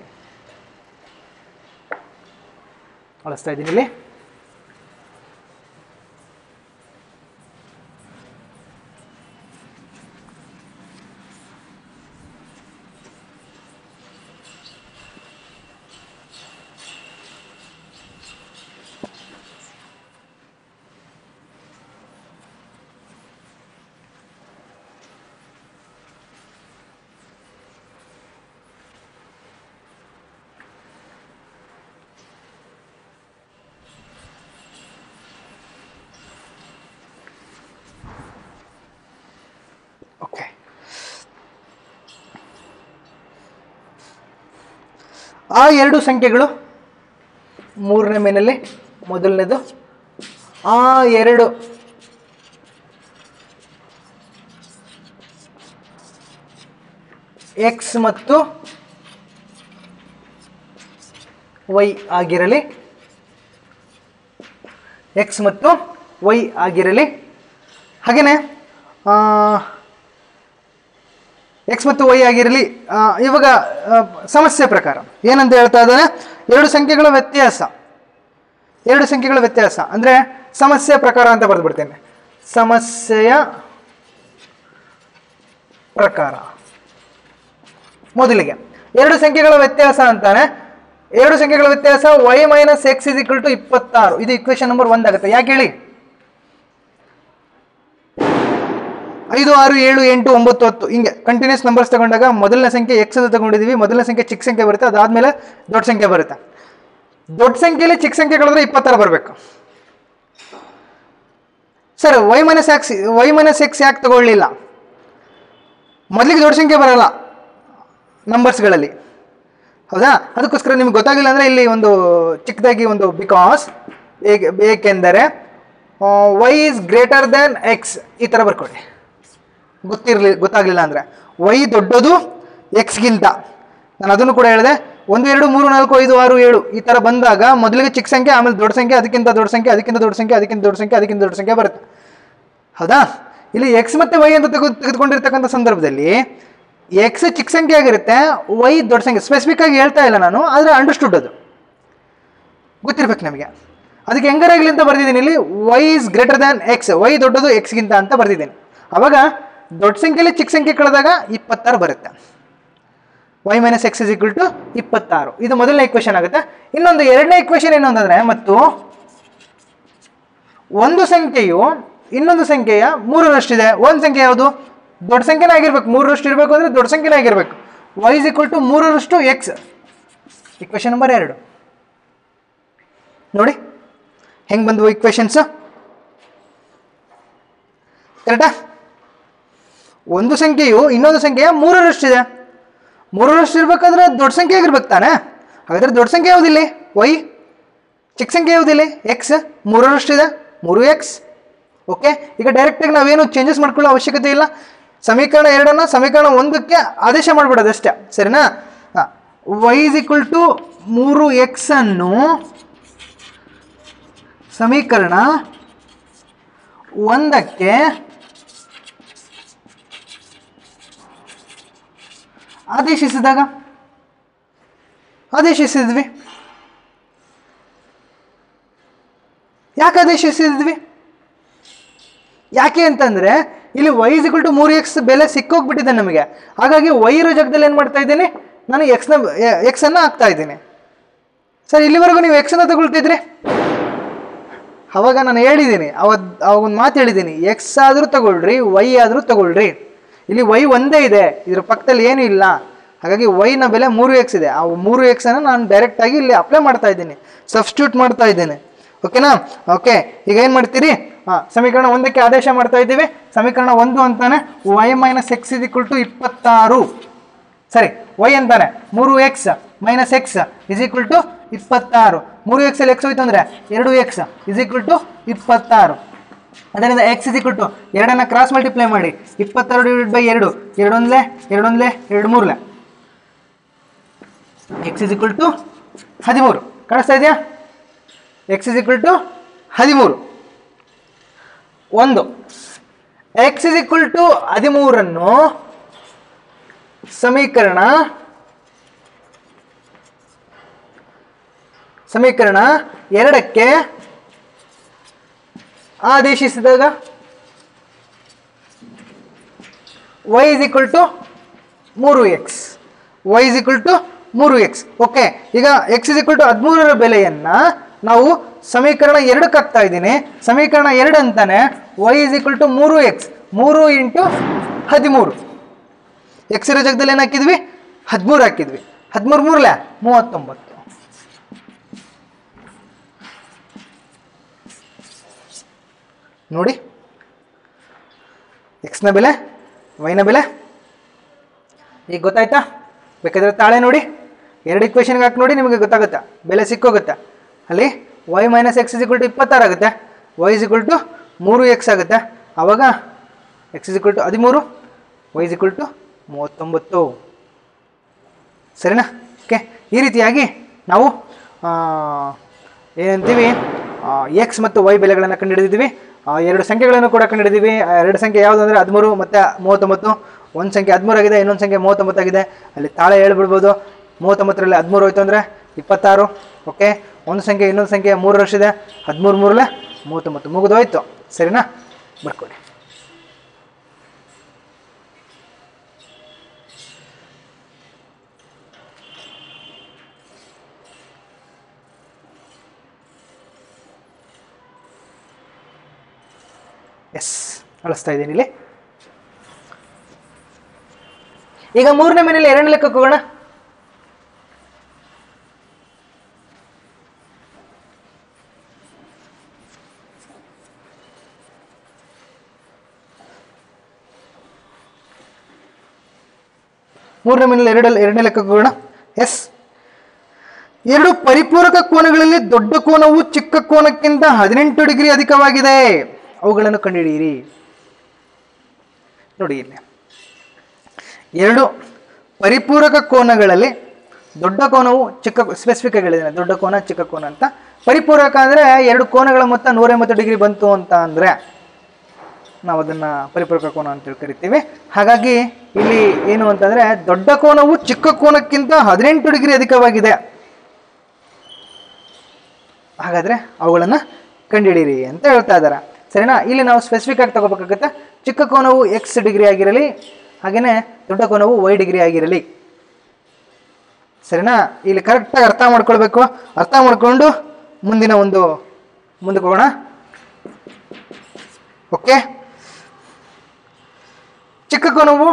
ಅಳಿಸ್ತಾ ಇದ್ದೀನಿ ಇಲ್ಲಿ ಓಕೆ ಆ ಎರಡು ಸಂಖ್ಯೆಗಳು ಮೂರನೇ ಮೇನಲ್ಲಿ ಮೊದಲನೇದು ಆ ಎರಡು ಎಕ್ಸ್ ಮತ್ತು ವೈ ಆಗಿರಲಿ ಎಕ್ಸ್ ಮತ್ತು ವೈ ಆಗಿರಲಿ ಹಾಗೆಯೇ ಎಕ್ಸ್ ಮತ್ತು ವೈ ಆಗಿರಲಿ ಆ, ಇವಾಗ ಆ, ಸಮಸ್ಯೆ ಪ್ರಕಾರ ಏನಂತ ಹೇಳ್ತಾ ಇದ್ದಾನೆ ಎರಡು ಸಂಖ್ಯೆಗಳ ವ್ಯತ್ಯಾಸ ಎರಡು ಸಂಖ್ಯೆಗಳ ವ್ಯತ್ಯಾಸ ಅಂದರೆ ಸಮಸ್ಯೆ ಪ್ರಕಾರ ಅಂತ ಬರೆದ್ಬಿಡ್ತೇನೆ ಸಮಸ್ಯೆಯ ಪ್ರಕಾರ ಮೊದಲಿಗೆ ಎರಡು ಸಂಖ್ಯೆಗಳ ವ್ಯತ್ಯಾಸ ಅಂತಾನೆ ಎರಡು ಸಂಖ್ಯೆಗಳ ವ್ಯತ್ಯಾಸ Y minus X is equal to ಇಪ್ಪತ್ತಾರು ಇದು ಇಕ್ವೇಶನ್ ನಂಬರ್ ಒಂದಾಗುತ್ತೆ ಯಾಕೆ ಹೇಳಿ ಐದು ಆರು ಏಳು ಎಂಟು ಒಂಬತ್ತು ಹತ್ತು ಹಿಂಗೆ ಕಂಟಿನ್ಯೂಸ್ ನಂಬರ್ಸ್ ತಗೊಂಡಾಗ ಮೊದಲನೇ ಸಂಖ್ಯೆ ಎಕ್ಸ್ ಅಂತ ತಗೊಂಡಿದ್ದೀವಿ ಮೊದಲನೇ ಸಂಖ್ಯೆ ಚಿಕ್ಕ ಸಂಖ್ಯೆ ಬರುತ್ತೆ ಅದಾದಮೇಲೆ ದೊಡ್ಡ ಸಂಖ್ಯೆ ಬರುತ್ತೆ ದೊಡ್ಡ ಸಂಖ್ಯೆಯಲ್ಲಿ ಚಿಕ್ಕ ಸಂಖ್ಯೆ ಕಳೆದ್ರೆ ಇಪ್ಪತ್ತಾರು ಬರಬೇಕು sir Y minus X Y minus X ಯಾಕೆ ತಗೊಳ್ಳಿಲ್ಲ ಮೊದಲಿಗೆ ದೊಡ್ಡ ಸಂಖ್ಯೆ ಬರಲ್ಲ ನಂಬರ್ಸ್ಗಳಲ್ಲಿ ಹೌದಾ ಅದಕ್ಕೋಸ್ಕರ ನಿಮ್ಗೆ ಗೊತ್ತಾಗಲಿಲ್ಲ ಅಂದರೆ ಇಲ್ಲಿ ಒಂದು ಚಿಕ್ಕದಾಗಿ ಒಂದು ಬಿಕಾಸ್ ಏಕೆ ಏಕೆಂದರೆ y is greater than x ಈ ಥರ ಬರ್ಕೊಳ್ಳಿ ಗೊತ್ತಿರಲಿ ಗೊತ್ತಾಗಲಿಲ್ಲ ಅಂದರೆ ವೈ ದೊಡ್ಡದು ಎಕ್ಸ್ಗಿಂತ ನಾನು ಅದನ್ನು ಕೂಡ ಹೇಳಿದೆ ಒಂದು ಎರಡು ಮೂರು ನಾಲ್ಕು ಐದು ಆರು ಏಳು ಈ ಥರ ಬಂದಾಗ ಮೊದಲಿಗೆ ಚಿಕ್ಕ ಸಂಖ್ಯೆ ಆಮೇಲೆ ದೊಡ್ಡ ಸಂಖ್ಯೆ ಅದಕ್ಕಿಂತ ದೊಡ್ಡ ಸಂಖ್ಯೆ ಅದಕ್ಕಿಂತ ದೊಡ್ಡ ಸಂಖ್ಯೆ ಅದಕ್ಕಿಂತ ದೊಡ್ಡ ಸಂಖ್ಯೆ ಅದಕ್ಕಿಂತ ದೊಡ್ಡ ಸಂಖ್ಯೆ ಬರುತ್ತೆ ಹೌದಾ ಇಲ್ಲಿ ಎಕ್ಸ್ ಮತ್ತು ವೈ ಅಂತ ತೆಗೆದು ತೆಗೆದುಕೊಂಡಿರ್ತಕ್ಕಂಥ ಸಂದರ್ಭದಲ್ಲಿ ಎಕ್ಸ್ ಚಿಕ್ಕ ಸಂಖ್ಯೆ ಆಗಿರುತ್ತೆ ವೈ ದೊಡ್ಡ ಸಂಖ್ಯೆ ಸ್ಪೆಸಿಫಿಕ್ ಆಗಿ ಹೇಳ್ತಾ ಇಲ್ಲ ನಾನು ಆದರೆ ಅಂಡರ್ಸ್ಟುಡ್ ಅದು ಗೊತ್ತಿರ್ಬೇಕು ನಮಗೆ ಅದಕ್ಕೆ ಹೆಂಗಾರಾಗಲಿ ಅಂತ ಬರ್ದಿದ್ದೀನಿ ಇಲ್ಲಿ y is greater than x y ದೊಡ್ಡದು ಎಕ್ಸ್ಗಿಂತ ಅಂತ ಬರ್ದಿದ್ದೀನಿ ಅವಾಗ ದೊಡ್ಡ ಸಂಖ್ಯೆಯಲ್ಲಿ ಚಿಕ್ಕ ಸಂಖ್ಯೆ ಕಳೆದಾಗ ಇಪ್ಪತ್ತಾರು ಬರುತ್ತೆ y minus X is equal to ಇಪ್ಪತ್ತಾರು ಇದು ಮೊದಲನೇ ಇಕ್ವೇಶನ್ ಆಗುತ್ತೆ ಇನ್ನೊಂದು ಎರಡನೇ ಇಕ್ವೇಶನ್ ಏನು ಅಂತಂದರೆ ಮತ್ತು ಒಂದು ಸಂಖ್ಯೆಯು ಇನ್ನೊಂದು ಸಂಖ್ಯೆಯ ಮೂರರಷ್ಟಿದೆ ಒಂದು ಸಂಖ್ಯೆ ಯಾವುದು ದೊಡ್ಡ ಸಂಖ್ಯೆನೇ ಆಗಿರ್ಬೇಕು ಮೂರರಷ್ಟು ಇರಬೇಕು ಅಂದರೆ ದೊಡ್ಡ ಸಂಖ್ಯೆನೇ ಆಗಿರಬೇಕು ವೈ ಇಸ್ ಈಕ್ವಲ್ ಟು ಮೂರರಷ್ಟು ಎಕ್ಸ್ ಇಕ್ವೇಶನ್ ನಂಬರ್ ಎರಡು ನೋಡಿ ಹೆಂಗೆ ಬಂದವು ಇಕ್ವೇಶನ್ಸ್ ಕರೆಕ್ಟಾ ಒಂದು ಸಂಖ್ಯೆಯು ಇನ್ನೊಂದು ಸಂಖ್ಯೆಯ ಮೂರರಷ್ಟಿದೆ ಮೂರರಷ್ಟು ಇರಬೇಕಾದ್ರೆ ದೊಡ್ಡ ಸಂಖ್ಯೆ ಆಗಿರ್ಬೇಕು ತಾನೆ ಹಾಗಾದ್ರೆ ದೊಡ್ಡ ಸಂಖ್ಯೆ ಯಾವುದಿಲ್ಲಿ ವೈ ಚಿಕ್ಕ ಸಂಖ್ಯೆ ಯಾವುದಿಲ್ಲಿ ಎಕ್ಸ್ ಮೂರರಷ್ಟಿದೆ ಮೂರು ಎಕ್ಸ್ ಓಕೆ ಈಗ ಡೈರೆಕ್ಟಾಗಿ ನಾವೇನು ಚೇಂಜಸ್ ಮಾಡ್ಕೊಳ್ಳೋ ಅವಶ್ಯಕತೆ ಇಲ್ಲ ಸಮೀಕರಣ ಎರಡನ್ನ ಸಮೀಕರಣ ಒಂದಕ್ಕೆ ಆದೇಶ ಮಾಡಿಬಿಡೋದು ಅಷ್ಟೇ ಸರಿನಾ ವೈ ಇಸ್ ಈಕ್ವಲ್ ಟು ಮೂರು ಎಕ್ಸ್ ಅನ್ನು ಸಮೀಕರಣ ಒಂದಕ್ಕೆ ಆದೇಶಿಸಿದಾಗ ಆದೇಶಿಸಿದ್ವಿ ಯಾಕೆ ಆದೇಶಿಸಿದ್ವಿ ಯಾಕೆ ಅಂತಂದ್ರೆ ಇಲ್ಲಿ ವೈ ಇಕ್ವಲ್ ಟು ಮೂರು ಎಕ್ಸ್ ಬೆಲೆ ಸಿಕ್ಕೋಗ್ಬಿಟ್ಟಿದೆ ನಮಗೆ ಹಾಗಾಗಿ ವೈ ಇರೋ ಜಾಗದಲ್ಲಿ ಏನು ಮಾಡ್ತಾ ಇದ್ದೀನಿ ನಾನು ಎಕ್ಸ್ನ ಎಕ್ಸ್ ಅನ್ನ ಹಾಕ್ತಾ ಇದ್ದೀನಿ ಸರ್ ಇಲ್ಲಿವರೆಗೂ ನೀವು ಎಕ್ಸ್ ಅನ್ನ ತಗೊಳ್ತಿದ್ರಿ ಅವಾಗ ನಾನು ಹೇಳಿದ್ದೀನಿ ಅವತ್ ಅವಾಗ ಒಂದು ಮಾತು ಹೇಳಿದ್ದೀನಿ ಎಕ್ಸ್ ಆದರೂ ತಗೊಳ್ರಿ ವೈ ಆದರೂ ತಗೊಳ್ರಿ ಇಲ್ಲಿ ವೈ ಒಂದೇ ಇದೆ ಇದ್ರ ಪಕ್ಕದಲ್ಲಿ ಏನೂ ಇಲ್ಲ ಹಾಗಾಗಿ ವೈನ ಬೆಲೆ ಮೂರು ಎಕ್ಸ್ ಇದೆ ಆ ಮೂರು ಎಕ್ಸನ್ನು ನಾನು ಡೈರೆಕ್ಟಾಗಿ ಇಲ್ಲಿ ಅಪ್ಲೈ ಮಾಡ್ತಾ ಇದ್ದೀನಿ ಸಬ್ಸ್ಟ್ಯೂಟ್ ಮಾಡ್ತಾ ಇದ್ದೇನೆ ಓಕೆನಾ ಓಕೆ ಈಗ ಏನು ಮಾಡ್ತೀರಿ ಹಾಂ ಸಮೀಕರಣ ಒಂದಕ್ಕೆ ಆದೇಶ ಮಾಡ್ತಾ ಇದ್ದೀವಿ ಸಮೀಕರಣ ಒಂದು ಅಂತಾನೆ y minus X is equal to ಇಪ್ಪತ್ತಾರು ಸರಿ ವೈ ಅಂತಾನೆ ಮೂರು x minus X is equal to ಇಪ್ಪತ್ತಾರು ಮೂರು ಎಕ್ಸ್ ಅಲ್ಲಿ ಎಕ್ಸ್ ಹೋಯ್ತು ಅಂದರೆ ಎರಡು ಎಕ್ಸ್ ಇಸ್ ಈಕ್ವಲ್ ಟು ಇಪ್ಪತ್ತಾರು ಅದರಿಂದ ಎಕ್ಸ್ ಇಸ್ ಈಕ್ವಲ್ ಟು ಎರಡನ್ನ ಕ್ರಾಸ್ ಮಲ್ಟಿಪ್ಲೈ ಮಾಡಿ ಇಪ್ಪತ್ತಾರು ಡಿವೈಡ್ ಬೈ ಎರಡು ಎರಡೊಂದ್ಲೆ ಎರಡೊಂದ್ಲೆ ಎರಡು ಮೂರ್ಲೆ ಎಕ್ಸ್ ಇಸ್ ಈಕ್ವಲ್ ಟು ಹದಿಮೂರು ಕಾಣಿಸ್ತಾ ಇದೆಯಾ ಎಕ್ಸ್ ಇಸ್ ಈಕ್ವಲ್ ಟು ಹದಿಮೂರು ಒಂದು ಎಕ್ಸ್ ಇಸ್ ಈಕ್ವಲ್ ಟು ಹದಿಮೂರನ್ನು ಸಮೀಕರಣ ಸಮೀಕರಣ ಎರಡಕ್ಕೆ ಆದೇಶಿಸಿದಾಗ ವೈ ಇಸ್ ಈಕ್ವಲ್ ಟು ಮೂರು x y is equal to ಮೂರು ಎಕ್ಸ್ ಓಕೆ ಈಗ ಎಕ್ಸ್ ಇಸ್ ಈಕ್ವಲ್ ಟು ಹದಿಮೂರರ ಬೆಲೆಯನ್ನ ನಾವು ಸಮೀಕರಣ ಎರಡಕ್ಕೆ ಹಾಕ್ತಾ ಇದ್ದೀನಿ ಸಮೀಕರಣ ಎರಡು ಅಂತಾನೆ ವೈ ಇಸ್ ಈಕ್ವಲ್ ಟು ಮೂರು ಎಕ್ಸ್ ಮೂರು ಇಂಟು ಹದಿಮೂರು ಎಕ್ಸ್ ಇರೋ ಜಾಗದಲ್ಲಿ ಏನು ಹಾಕಿದ್ವಿ ಹದಿಮೂರು ಹಾಕಿದ್ವಿ ಹದಿಮೂರು ಮೂರಲೆ ಮೂವತ್ತೊಂಬತ್ತು ನೋಡಿ ಎಕ್ಸ್ನ ಬೆಲೆ ವೈನ ಬೆಲೆ ಈಗ ಗೊತ್ತಾಯ್ತಾ ಬೇಕಾದ್ರೆ ತಾಳೆ ನೋಡಿ ಎರಡು ಇಕ್ವೇಷನ್ಗೆ ಹಾಕಿ ನೋಡಿ ನಿಮಗೆ ಗೊತ್ತಾಗುತ್ತೆ ಬೆಲೆ ಸಿಕ್ಕೋಗುತ್ತೆ ಅಲ್ಲಿ y minus X is to ಇಪ್ಪತ್ತಾರು ಆಗುತ್ತೆ ವೈ ಇಸ್ ಟು ಮೂರು ಎಕ್ಸ್ ಆಗುತ್ತೆ ಆವಾಗ ಎಕ್ಸ್ ಇಸ್ ಟು ಹದಿಮೂರು ವೈ ಇಸ್ ಟು ಮೂವತ್ತೊಂಬತ್ತು ಸರಿನಾ ಓಕೆ ಈ ರೀತಿಯಾಗಿ ನಾವು ಆ, ಏನಂತೀವಿ ಎಕ್ಸ್ ಮತ್ತು ವೈ ಬೆಲೆಗಳನ್ನು ಕಂಡುಹಿಡಿದಿದ್ದೀವಿ ಆ, ಎರಡು ಸಂಖ್ಯೆಗಳನ್ನು ಕೂಡ ಕಂಡುಹಿಡಿದಿವಿ ಆ ಎರಡು ಸಂಖ್ಯೆ ಯಾವುದು ಅಂದರೆ ಹದಿಮೂರು ಮತ್ತು ಮೂವತ್ತೊಂಬತ್ತು ಒಂದು ಸಂಖ್ಯೆ ಹದಿಮೂರಾಗಿದೆ ಇನ್ನೊಂದು ಸಂಖ್ಯೆ ಮೂವತ್ತೊಂಬತ್ತಾಗಿದೆ ಅಲ್ಲಿ ತಾಳೆ ಹೇಳ್ಬಿಡ್ಬೋದು ಮೂವತ್ತೊಂಬತ್ತರಲ್ಲಿ ಹದಿಮೂರು ಹೋಯ್ತು ಅಂದರೆ ಇಪ್ಪತ್ತಾರು ಓಕೆ ಒಂದು ಸಂಖ್ಯೆ ಇನ್ನೊಂದು ಸಂಖ್ಯೆ ಮೂರು ವರ್ಷ ಇದೆ ಹದಿಮೂರು ಮೂರಲೆ ಮೂವತ್ತೊಂಬತ್ತು ಮುಗಿದೋಯ್ತು ಸರಿನಾ ಬರ್ಕೊಳ್ಳಿ ಎಸ್ ಅಳಿಸ್ತಾ ಇದ್ದೀನಿ ಇಲ್ಲಿ ಈಗ ಮೂರನೇ ಮನೇಲಿ ಎರಡನೇ ಲೆಕ್ಕಕ್ಕೆ ಹೋಗೋಣ ಮೂರನೇ ಮನೇಲಿ ಎರಡು ಎರಡನೇ ಲೆಕ್ಕಕ್ಕೆ ಹೋಗೋಣ ಎಸ್ ಎರಡು ಪರಿಪೂರಕ ಕೋನಗಳಲ್ಲಿ ದೊಡ್ಡ ಕೋನವು ಚಿಕ್ಕ ಕೋನಕ್ಕಿಂತ ಹದಿನೆಂಟು ಡಿಗ್ರಿ ಅಧಿಕವಾಗಿದೆ ಅವುಗಳನ್ನು ಕಂಡುಹಿಡಿಯಿರಿ ನೋಡಿ ಇಲ್ಲಿ ಎರಡು ಪರಿಪೂರಕ ಕೋನಗಳಲ್ಲಿ ದೊಡ್ಡ ಕೋನವು ಚಿಕ್ಕ ಸ್ಪೆಸಿಫಿಕ್ ಆಗಿ ಹೇಳಿದ್ದೇನೆ ದೊಡ್ಡ ಕೋನ ಚಿಕ್ಕ ಕೋನ ಅಂತ ಪರಿಪೂರಕ ಅಂದರೆ ಎರಡು ಕೋನಗಳ ಮೊತ್ತ ನೂರ ಎಂಬತ್ತು ಡಿಗ್ರಿ ಬಂತು ಅಂತ ಅಂದರೆ ನಾವು ಅದನ್ನು ಪರಿಪೂರಕ ಕೋನ ಅಂತೇಳಿ ಕರಿತೀವಿ ಹಾಗಾಗಿ ಇಲ್ಲಿ ಏನು ಅಂತಂದರೆ ದೊಡ್ಡ ಕೋನವು ಚಿಕ್ಕ ಕೋನಕ್ಕಿಂತ ಹದಿನೆಂಟು ಡಿಗ್ರಿ ಅಧಿಕವಾಗಿದೆ ಹಾಗಾದರೆ ಅವುಗಳನ್ನು ಕಂಡುಹಿಡೀರಿ ಅಂತ ಹೇಳ್ತಾ ಇದ್ದಾರೆ ಸರಿನಾ ಇಲ್ಲಿ ನಾವು ಸ್ಪೆಸಿಫಿಕ್ ಆಗಿ ತಗೋಬೇಕಾಗುತ್ತೆ ಚಿಕ್ಕ ಕೋನವು ಎಕ್ಸ್ ಡಿಗ್ರಿ ಆಗಿರಲಿ ಹಾಗೆಯೇ ದೊಡ್ಡ ಕೋನವು ವೈ ಡಿಗ್ರಿ ಆಗಿರಲಿ ಸರಿನಾ ಇಲ್ಲಿ ಕರೆಕ್ಟಾಗಿ ಅರ್ಥ ಮಾಡ್ಕೊಳ್ಬೇಕು ಅರ್ಥ ಮಾಡ್ಕೊಂಡು ಮುಂದಿನ ಒಂದು ಮುಂದಕ್ಕೆ ಹೋಗೋಣ ಓಕೆ ಚಿಕ್ಕ ಕೋನವು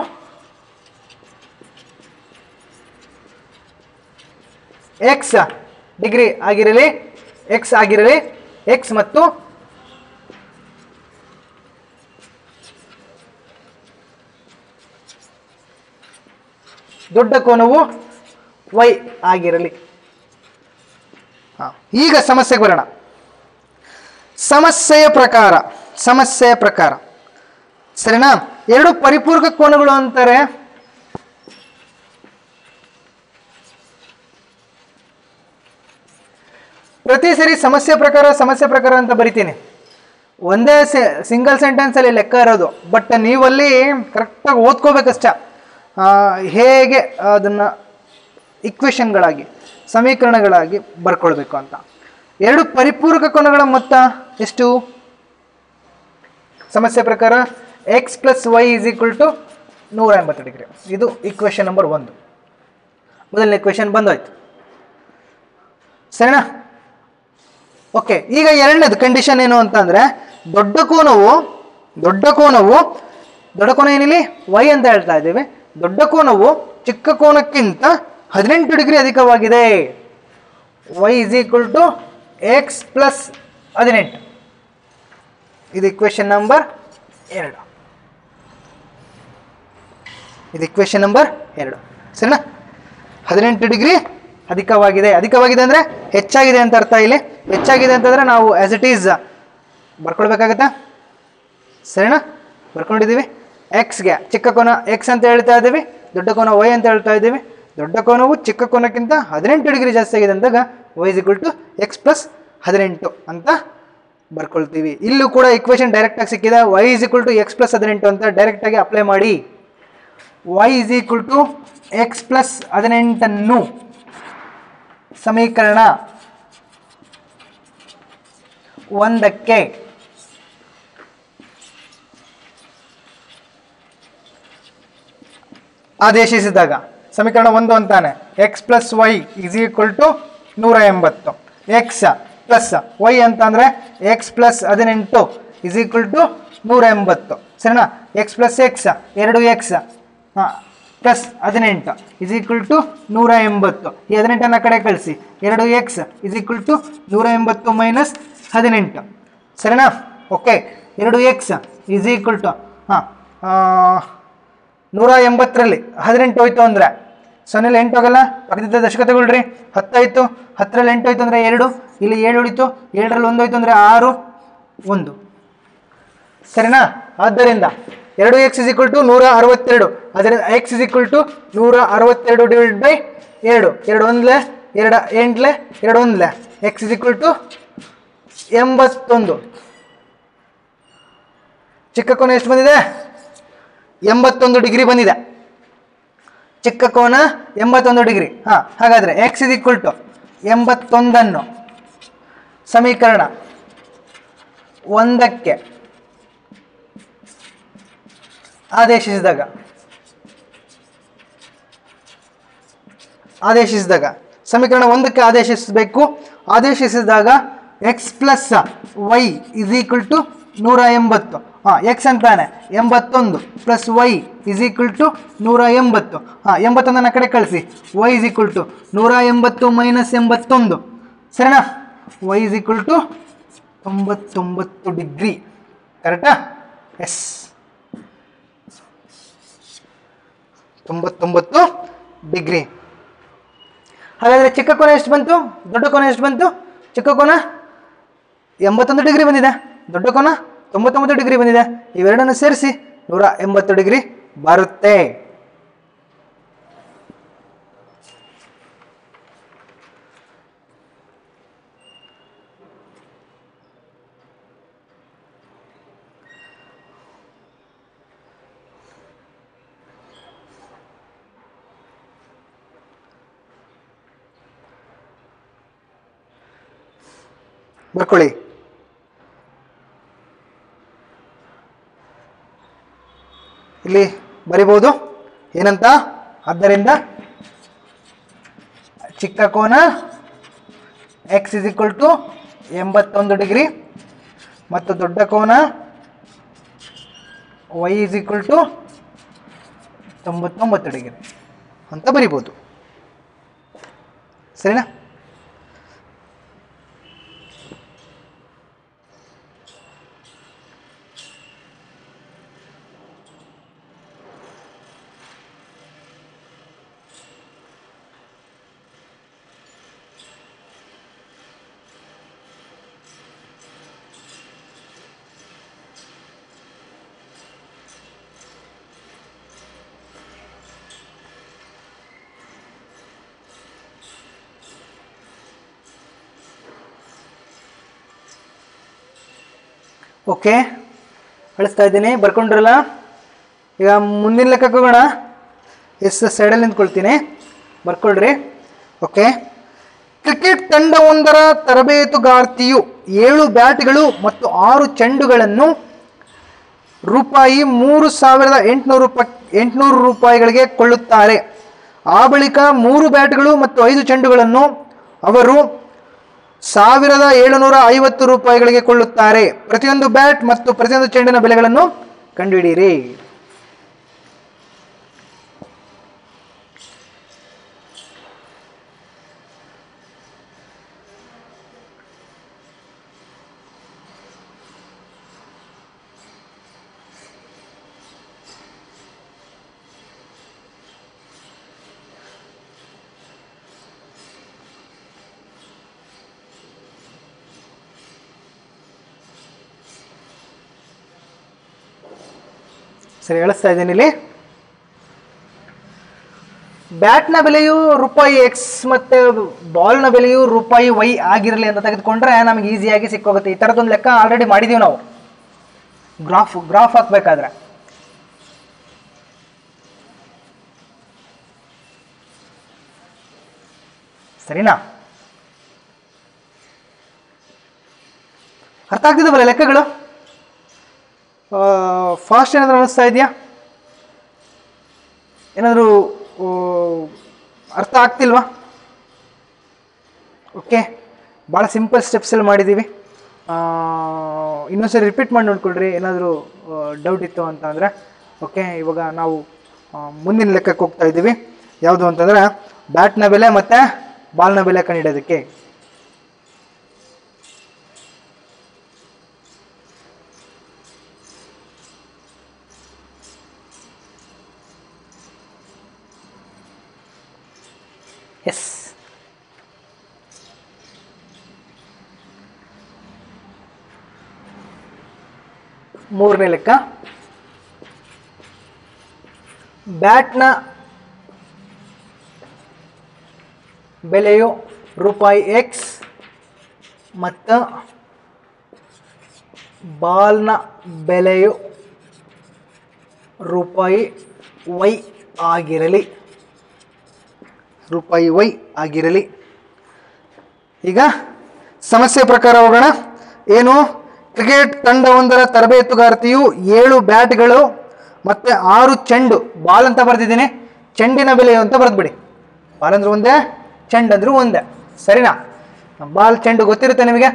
ಎಕ್ಸ್ ಡಿಗ್ರಿ ಆಗಿರಲಿ ಎಕ್ಸ್ ಆಗಿರಲಿ ಎಕ್ಸ್ ಮತ್ತು ದೊಡ್ಡ ಕೋನವು ವೈ ಆಗಿರಲಿ ಹಾ, ಈಗ ಸಮಸ್ಯೆಗೆ ಬರೋಣ ಸಮಸ್ಯೆಯ ಪ್ರಕಾರ ಸಮಸ್ಯೆಯ ಪ್ರಕಾರ ಸರಿನಾ ಎರಡು ಪರಿಪೂರಕ ಕೋನಗಳು ಅಂತಾರೆ ಪ್ರತಿ ಸರಿ ಸಮಸ್ಯೆ ಪ್ರಕಾರ ಸಮಸ್ಯೆ ಪ್ರಕಾರ ಅಂತ ಬರಿತೀನಿ ಒಂದೇ ಸಿಂಗಲ್ ಸೆಂಟೆನ್ಸಲ್ಲಿ ಲೆಕ್ಕ ಇರೋದು ಬಟ್ ನೀವಲ್ಲಿ ಕರೆಕ್ಟಾಗಿ ಓದ್ಕೋಬೇಕಷ್ಟ ಆ, ಹೇಗೆ ಅದನ್ನು ಇಕ್ವೇಷನ್ಗಳಾಗಿ ಸಮೀಕರಣಗಳಾಗಿ ಬರ್ಕೊಳ್ಬೇಕು ಅಂತ ಎರಡು ಪರಿಪೂರಕ ಕೋನಗಳ ಮೊತ್ತ ಎಷ್ಟು ಸಮಸ್ಯೆ ಪ್ರಕಾರ x plus y is equal to ನೂರ ಎಂಬತ್ತು ಡಿಗ್ರಿ ಇದು ಇಕ್ವೇಷನ್ ನಂಬರ್ ಒಂದು ಮೊದಲನೇ ಇಕ್ವೇಷನ್ ಬಂದೋಯ್ತು ಸರಿನಾ ಓಕೆ ಈಗ ಎರಡನೇದು ಕಂಡೀಷನ್ ಏನು ಅಂತಂದ್ರೆ ದೊಡ್ಡ ಕೋನವು ದೊಡ್ಡ ಕೋನವು ದೊಡ್ಡ ಕೋನ ಏನಿಲ್ಲಿ ವೈ ಅಂತ ಹೇಳ್ತಾ ಇದ್ದೀವಿ ದೊಡ್ಡ ಕೋನವು ಚಿಕ್ಕ ಕೋನಕ್ಕಿಂತ ಹದಿನೆಂಟು ಡಿಗ್ರಿ ಅಧಿಕವಾಗಿದೆ y is equal to x plus ಹದಿನೆಂಟು ಇದು ಇಕ್ವೇಶನ್ ನಂಬರ್ ಎರಡು ಇದು ಇಕ್ವೇಶನ್ ನಂಬರ್ ಎರಡು ಸರಿನಾ ಹದಿನೆಂಟು ಡಿಗ್ರಿ ಅಧಿಕವಾಗಿದೆ ಅಧಿಕವಾಗಿದೆ ಅಂದರೆ ಹೆಚ್ಚಾಗಿದೆ ಅಂತ ಅರ್ಥ ಇಲ್ಲಿ ಹೆಚ್ಚಾಗಿದೆ ಅಂತಂದರೆ ನಾವು ಆ್ಯಸ್ ಇಟ್ ಈಸ್ ಬರ್ಕೊಳ್ಬೇಕಾಗತ್ತಾ ಸರಿನಾ ಬರ್ಕೊಂಡಿದ್ದೀವಿ ಎಕ್ಸ್ಗೆ ಚಿಕ್ಕ ಕೋನ ಎಕ್ಸ್ ಅಂತ ಹೇಳ್ತಾ ಇದ್ದೀವಿ ದೊಡ್ಡ ಕೋನ ವೈ ಅಂತ ಹೇಳ್ತಾ ಇದ್ದೀವಿ ದೊಡ್ಡ ಕೋನವು ಚಿಕ್ಕ ಕೋನಕ್ಕಿಂತ ಹದಿನೆಂಟು ಡಿಗ್ರಿ ಜಾಸ್ತಿ ಆಗಿದೆ ಅಂದಾಗ y is equal to x plus ಹದಿನೆಂಟು ಅಂತ ಬರ್ಕೊಳ್ತೀವಿ ಇಲ್ಲೂ ಕೂಡ ಇಕ್ವೇಶನ್ ಡೈರೆಕ್ಟಾಗಿ ಸಿಕ್ಕಿದೆ y is equal to x plus ಹದಿನೆಂಟು ಅಂತ ಡೈರೆಕ್ಟಾಗಿ ಅಪ್ಲೈ ಮಾಡಿ y is equal to x plus ಹದಿನೆಂಟನ್ನು ಸಮೀಕರಣ ಒಂದಕ್ಕೆ ಆದೇಶಿಸಿದಾಗ ಸಮೀಕರಣ ಒಂದು ಅಂತಾನೆ x plus y is equal to ನೂರ ಎಂಬತ್ತು ಎಕ್ಸ್ ಪ್ಲಸ್ ವೈ ಅಂತಂದರೆ ಎಕ್ಸ್ ಪ್ಲಸ್ ಹದಿನೆಂಟು ಇಸ್ ಈಕ್ವಲ್ ಟು ನೂರ ಎಂಬತ್ತು ಸರಿನಾ ಎಕ್ಸ್ ಪ್ಲಸ್ ಎಕ್ಸ್ ಎರಡು ಎಕ್ಸ್ ಹಾಂ ಪ್ಲಸ್ ಹದಿನೆಂಟು ಇಸ್ ಈಕ್ವಲ್ ಟು ನೂರ ಎಂಬತ್ತು ಈ ಹದಿನೆಂಟನ್ನು ಕಡೆ ಕಳಿಸಿ ಎರಡು ಎಕ್ಸ್ ಇಸ್ ಈಕ್ವಲ್ ಟು ನೂರ ಎಂಬತ್ತು ಮೈನಸ್ ಹದಿನೆಂಟು ಸರಿನಾ ಓಕೆ ಎರಡು ಎಕ್ಸ್ ಇಸ್ ಈಕ್ವಲ್ ಟು ಹಾಂ ನೂರ ಎಂಬತ್ತರಲ್ಲಿ ಹದಿನೆಂಟು ಹೋಯ್ತು ಅಂದರೆ ಸೊನ್ನೆಲಿ ಎಂಟು ಹೋಗಲ್ಲ ಪಕ್ಕದ ದಶಕ ತಗೊಳ್ರಿ ಹತ್ತಾಯಿತು ಹತ್ತರಲ್ಲಿ ಎಂಟು ಹೋಯ್ತು ಅಂದರೆ ಎರಡು ಇಲ್ಲಿ ಏಳು ಉಳಿತು ಏಳರಲ್ಲಿ ಒಂದು ಹೋಯ್ತು ಅಂದರೆ ಆರು ಒಂದು ಸರಿನಾ ಆದ್ದರಿಂದ ಎರಡು ಎಕ್ಸ್ ಇಸ್ ಈಕ್ವಲ್ ಟು ನೂರ ಅರವತ್ತೆರಡು ಅದರಿಂದ ಎಕ್ಸ್ ಇಸ್ ಈಕ್ವಲ್ ಟು ನೂರ ಅರವತ್ತೆರಡು ಡಿವೈಡ್ ಬೈ ಎರಡು ಎರಡು ಒಂದ್ಲೆ ಎರಡು ಎಂಟ್ಲೆ ಎರಡು ಒಂದ್ಲೆ ಎಕ್ಸ್ ಇಸ್ ಈಕ್ವಲ್ ಟು ಎಂಬತ್ತೊಂದು ಚಿಕ್ಕ ಕೋನ ಎಷ್ಟು ಬಂದಿದೆ ಎಂಬತ್ತೊಂದು ಡಿಗ್ರಿ ಬಂದಿದೆ ಚಿಕ್ಕ ಕೋನ ಎಂಬತ್ತೊಂದು ಡಿಗ್ರಿ ಹಾಂ ಹಾಗಾದರೆ ಎಕ್ಸ್ ಇಸ್ ಈಕ್ವಲ್ ಟು ಎಂಬತ್ತೊಂದನ್ನು ಸಮೀಕರಣ ಒಂದಕ್ಕೆ ಆದೇಶಿಸಿದಾಗ ಆದೇಶಿಸಿದಾಗ ಸಮೀಕರಣ ಒಂದಕ್ಕೆ ಆದೇಶಿಸಬೇಕು ಆದೇಶಿಸಿದಾಗ x plus y is equal to ನೂರ ಎಂಬತ್ತು ಹಾಂ ಎಕ್ಸ್ ಅಂತಾನೆ ಎಂಬತ್ತೊಂದು plus y is equal to ನೂರ ಎಂಬತ್ತು ಹಾಂ ಎಂಬತ್ತೊಂದನ್ನು ಕಡೆ ಕಳಿಸಿ ವೈ ಇಸ್ ಈಕ್ವಲ್ ಟು ನೂರ ಎಂಬತ್ತು ಮೈನಸ್ ಎಂಬತ್ತೊಂದು ಸರಿನಾ ವೈ ಇಸ್ ಈಕ್ವಲ್ ಟು ತೊಂಬತ್ತೊಂಬತ್ತು ಡಿಗ್ರಿ ಕರೆಕ್ಟಾ ಎಸ್ ತೊಂಬತ್ತೊಂಬತ್ತು ಡಿಗ್ರಿ ಹಾಗಾದರೆ ಚಿಕ್ಕ ಕೋನ ಎಷ್ಟು ಬಂತು ದೊಡ್ಡ ಕೋನ ಎಷ್ಟು ಬಂತು ಚಿಕ್ಕ ಕೋನ ಎಂಬತ್ತೊಂದು ಡಿಗ್ರಿ ಬಂದಿದೆ ದೊಡ್ಡ ಕೋನ ತೊಂಬತ್ತೊಂಬತ್ತು ಡಿಗ್ರಿ ಬಂದಿದೆ ಇವೆರಡನ್ನು ಸೇರಿಸಿ ನೂರ ಎಂಬತ್ತು ಡಿಗ್ರಿ ಬರುತ್ತೆ ಬರ್ಕೊಳ್ಳಿ ಇಲ್ಲಿ ಬರಿಬೋದು ಏನಂತ ಆದ್ದರಿಂದ ಚಿಕ್ಕ ಕೋನ ಎಕ್ಸ್ ಇಸ್ ಈಕ್ವಲ್ ಟು ಎಂಬತ್ತೊಂದು ಡಿಗ್ರಿ ಮತ್ತು ದೊಡ್ಡ ಕೋನ ವೈ ಇಸ್ ಈಕ್ವಲ್ ಟು ತೊಂಬತ್ತೊಂಬತ್ತು ಡಿಗ್ರಿ ಅಂತ ಬರಿಬೋದು ಸರಿನಾ ಓಕೆ ಕಳಿಸ್ತಾ ಇದ್ದೀನಿ ಬರ್ಕೊಂಡ್ರಲ್ಲ ಈಗ ಮುಂದಿನ ಲೆಕ್ಕಕ್ಕೆ ಹೋಗೋಣ ಎಸ್ ಸೈಡಲ್ಲಿ ನಿಂತ್ಕೊಳ್ತೀನಿ ಬರ್ಕೊಳ್ರಿ ಓಕೆ ಕ್ರಿಕೆಟ್ ತಂಡವೊಂದರ ತರಬೇತುಗಾರ್ತಿಯು ಏಳು ಬ್ಯಾಟ್ಗಳು ಮತ್ತು ಆರು ಚೆಂಡುಗಳನ್ನು ರೂಪಾಯಿ ಮೂರು ಸಾವಿರದ ಎಂಟುನೂರು ರೂಪಾಯಿ ಎಂಟುನೂರು ರೂಪಾಯಿಗಳಿಗೆ ಕೊಳ್ಳುತ್ತಾರೆ ಆ ಬಳಿಕ ಮೂರು ಬ್ಯಾಟ್ಗಳು ಮತ್ತು ಐದು ಚೆಂಡುಗಳನ್ನು ಅವರು ಸಾವಿರದ ಏಳುನೂರ ಐವತ್ತು ರೂಪಾಯಿಗಳಿಗೆ ಕೊಳ್ಳುತ್ತಾರೆ ಪ್ರತಿಯೊಂದು ಬ್ಯಾಟ್ ಮತ್ತು ಪ್ರತಿಯೊಂದು ಚೆಂಡಿನ ಬೆಲೆಗಳನ್ನು ಕಂಡುಹಿಡಿಯಿರಿ ಸರಿ ಹೇಳಿಸ್ತಾ ಇದ್ದೀನಿ ಇಲ್ಲಿ ಬ್ಯಾಟ್ನ ಬೆಲೆಯು ರೂಪಾಯಿ ಎಕ್ಸ್ ಮತ್ತೆ ಬಾಲ್ನ ಬೆಲೆಯು ರೂಪಾಯಿ ವೈ ಆಗಿರಲಿ ಅಂತ ತೆಗೆದುಕೊಂಡ್ರೆ ನಮಗೆ ಈಸಿಯಾಗಿ ಸಿಕ್ಕೋಗುತ್ತೆ ಈ ಥರದೊಂದು ಲೆಕ್ಕ ಆಲ್ರೆಡಿ ಮಾಡಿದೀವಿ ನಾವು ಗ್ರಾಫ್ ಗ್ರಾಫ್ ಹಾಕ್ಬೇಕಾದ್ರೆ ಸರಿನಾ ಅರ್ಥ ಆಗ್ತಿದ್ದಾವಲ್ಲ ಲೆಕ್ಕಗಳು ಫಾಸ್ಟ್ ಏನಾದರೂ ಅನಿಸ್ತಾ ಇದೆಯಾ ಏನಾದರೂ ಅರ್ಥ ಆಗ್ತಿಲ್ವಾ ಓಕೆ ಭಾಳ ಸಿಂಪಲ್ ಸ್ಟೆಪ್ಸಲ್ಲಿ ಮಾಡಿದ್ದೀವಿ ಆ, ಇನ್ನೊಂದ್ಸರಿ ರಿಪೀಟ್ ಮಾಡಿ ನೋಡ್ಕೊಳ್ರಿ ಏನಾದರೂ ಡೌಟ್ ಇತ್ತು ಅಂತ ಅಂದರೆ ಓಕೆ ಇವಾಗ ನಾವು ಆ, ಮುಂದಿನ ಲೆಕ್ಕಕ್ಕೆ ಹೋಗ್ತಾ ಇದ್ದೀವಿ ಯಾವುದು ಅಂತಂದರೆ ಬ್ಯಾಟ್ನ ಬೆಲೆ ಮತ್ತು ಬಾಲ್ನ ಬೆಲೆ ಕಂಡಿಡೋದಕ್ಕೆ ಎಸ್ ಮೂರನೇ ಲೆಕ್ಕ ಬ್ಯಾಟ್ನ ಬೆಲೆಯು ರೂಪಾಯಿ ಎಕ್ಸ್ ಮತ್ತು ಬಾಲ್ನ ಬೆಲೆಯು ರೂಪಾಯಿ ವೈ ಆಗಿರಲಿ ರೂಪಾಯಿ ವೈ ಆಗಿರಲಿ ಈಗ ಸಮಸ್ಯೆ ಪ್ರಕಾರ ಹೋಗೋಣ ಏನು ಕ್ರಿಕೆಟ್ ತಂಡವೊಂದರ ತರಬೇತುಗಾರ್ತಿಯು ಏಳು ಬ್ಯಾಟ್ಗಳು ಮತ್ತು ಆರು ಚೆಂಡು ಬಾಲ್ ಅಂತ ಬರ್ತಿದ್ದೀನಿ ಚೆಂಡಿನ ಬೆಲೆ ಅಂತ ಬರೆದ್ಬಿಡಿ ಬಾಲ್ ಅಂದ್ರೆ ಒಂದೇ ಚೆಂಡು ಅಂದ್ರೂ ಒಂದೇ ಸರಿನಾ ಬಾಲ್ ಚೆಂಡು ಗೊತ್ತಿರುತ್ತೆ ನಿಮಗೆ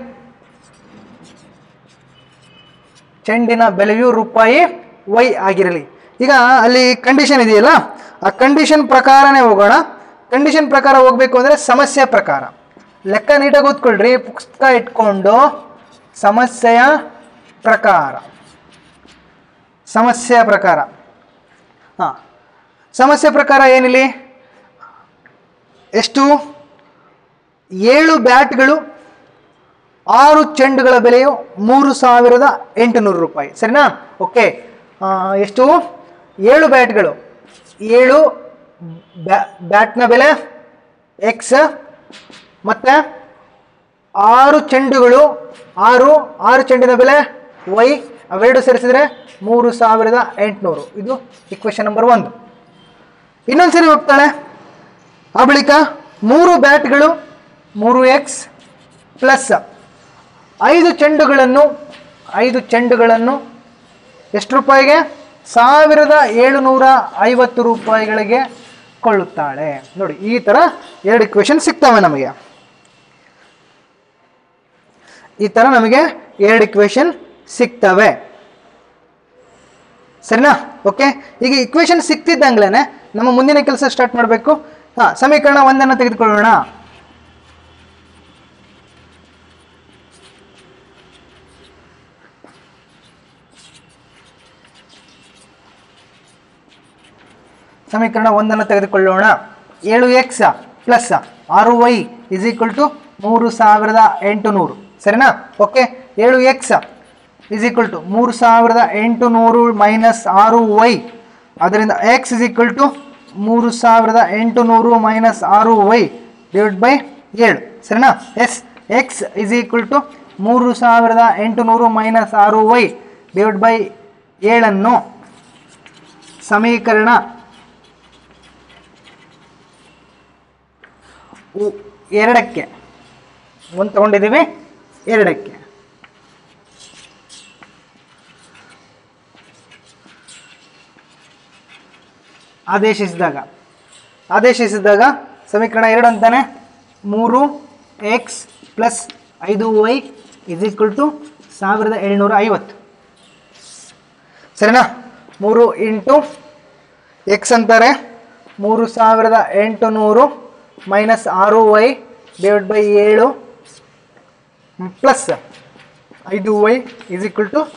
ಚೆಂಡಿನ ಬೆಲೆಯು ರೂಪಾಯಿ ವೈ ಆಗಿರಲಿ ಈಗ ಅಲ್ಲಿ ಕಂಡೀಷನ್ ಇದೆಯಲ್ಲ ಆ ಕಂಡೀಷನ್ ಪ್ರಕಾರನೇ ಹೋಗೋಣ ಕಂಡೀಷನ್ ಪ್ರಕಾರ ಹೋಗ್ಬೇಕು ಅಂದರೆ ಸಮಸ್ಯೆ ಪ್ರಕಾರ ಲೆಕ್ಕ ನೀಟಾಗಿ ಓದ್ಕೊಳ್ರಿ ಪುಸ್ತಕ ಇಟ್ಕೊಂಡು ಸಮಸ್ಯೆಯ ಪ್ರಕಾರ ಸಮಸ್ಯೆಯ ಪ್ರಕಾರ ಹಾಂ ಸಮಸ್ಯೆ ಪ್ರಕಾರ ಏನಿಲ್ಲಿ ಎಷ್ಟು ಏಳು ಬ್ಯಾಟ್ಗಳು ಆರು ಚೆಂಡುಗಳ ಬೆಲೆಯು ಮೂರು ಸಾವಿರದ ಎಂಟುನೂರು ರೂಪಾಯಿ ಸರಿನಾ ಓಕೆ ಎಷ್ಟು ಏಳು ಬ್ಯಾಟ್ಗಳು ಏಳು ಬ್ಯಾ ಬ್ಯಾಟ್ನ ಬೆಲೆ ಎಕ್ಸ್ ಮತ್ತು ಆರು ಚೆಂಡುಗಳು ಆರು ಆರು ಚೆಂಡಿನ ಬೆಲೆ ವೈ ಅವೆರಡು ಸೇರಿಸಿದ್ರೆ ಮೂರು ಸಾವಿರದ ಎಂಟುನೂರು ಇದು ಇಕ್ವೇಶನ್ ನಂಬರ್ ಒಂದು ಇನ್ನೊಂದು ಸರಿ ಹೋಗ್ತಾಳೆ ಆ ಬಳಿಕ ಮೂರು ಬ್ಯಾಟ್ಗಳು ಮೂರು ಎಕ್ಸ್ ಪ್ಲಸ್ ಐದು ಚೆಂಡುಗಳನ್ನು ಐದು ಚೆಂಡುಗಳನ್ನು ಎಷ್ಟು ರೂಪಾಯಿಗೆ ಸಾವಿರದ ಏಳುನೂರ ಐವತ್ತು ರೂಪಾಯಿಗಳಿಗೆ ಕೊಳ್ಳುತ್ತಾಳೆ ನೋಡಿ ಈ ಥರ ಎರಡು ಇಕ್ವೇಶನ್ ಸಿಗ್ತವೆ ನಮಗೆ ಈ ಥರ ನಮಗೆ ಎರಡು ಇಕ್ವೇಶನ್ ಸಿಗ್ತವೆ ಸರಿನಾ ಓಕೆ ಈಗ ಇಕ್ವೇಶನ್ ಸಿಕ್ತಿದ್ದಂಗ್ಲೇ ನಮ್ಮ ಮುಂದಿನ ಕೆಲಸ ಸ್ಟಾರ್ಟ್ ಮಾಡಬೇಕು ಹಾಂ ಸಮೀಕರಣ ಒಂದನ್ನು ತೆಗೆದುಕೊಳ್ಳೋಣ ಸಮೀಕರಣ ಒಂದನ್ನು ತೆಗೆದುಕೊಳ್ಳೋಣ ಏಳು ಎಕ್ಸ್ ಪ್ಲಸ್ ಆರು ವೈ ಇಸ್ ಈಕ್ವಲ್ ಟು ಮೂರು ಸಾವಿರದ ಎಂಟುನೂರು ಸರಿನಾ ಓಕೆ ಏಳು ಎಕ್ಸ್ ಇಸ್ ಈಕ್ವಲ್ ಟು ಮೂರು ಸಾವಿರದ ಎಂಟುನೂರು ಮೈನಸ್ ಆರು ವೈ ಅದರಿಂದ ಎಕ್ಸ್ ಇಸ್ ಈಕ್ವಲ್ ಟು ಮೂರು ಸಾವಿರದ ಎಂಟುನೂರು ಮೈನಸ್ ಆರು ವೈ ಡಿವೈಡ್ ಬೈ ಏಳು ಸರಿನಾ yes x is equal to ಮೂರು ಸಾವಿರದ ಎಂಟುನೂರು ಮೈನಸ್ ಆರು ವೈ ಡಿವೈಡ್ ಬೈ ಏಳನ್ನು ಸಮೀಕರಣ ಉ- ಎರಡಕ್ಕೆ ಒಂದು ತಗೊಂಡಿದ್ದೀವಿ ಎರಡಕ್ಕೆ ಆದೇಶಿಸಿದಾಗ ಆದೇಶಿಸಿದಾಗ ಸಮೀಕರಣ ಎರಡು ಅಂತಾನೆ ಮೂರು ಎಕ್ಸ್ ಪ್ಲಸ್ ಐದು ವೈ ಇಸ್ ಈಕ್ವಲ್ ಟು ಸಾವಿರದ ಏಳ್ನೂರ ಐವತ್ತು ಸರಿನಾ ಮೂರು ಇಂಟು ಎಕ್ಸ್ ಅಂತಾರೆ ಮೂರು ಸಾವಿರದ ಎಂಟುನೂರು ಮೈನಸ್ ಆರು ವೈ ಡಿವೈಡ್ ಬೈ ಏಳು ಪ್ಲಸ್ ಐದು ವೈ ಇಸ್ ಈಕ್ವಲ್ ಟು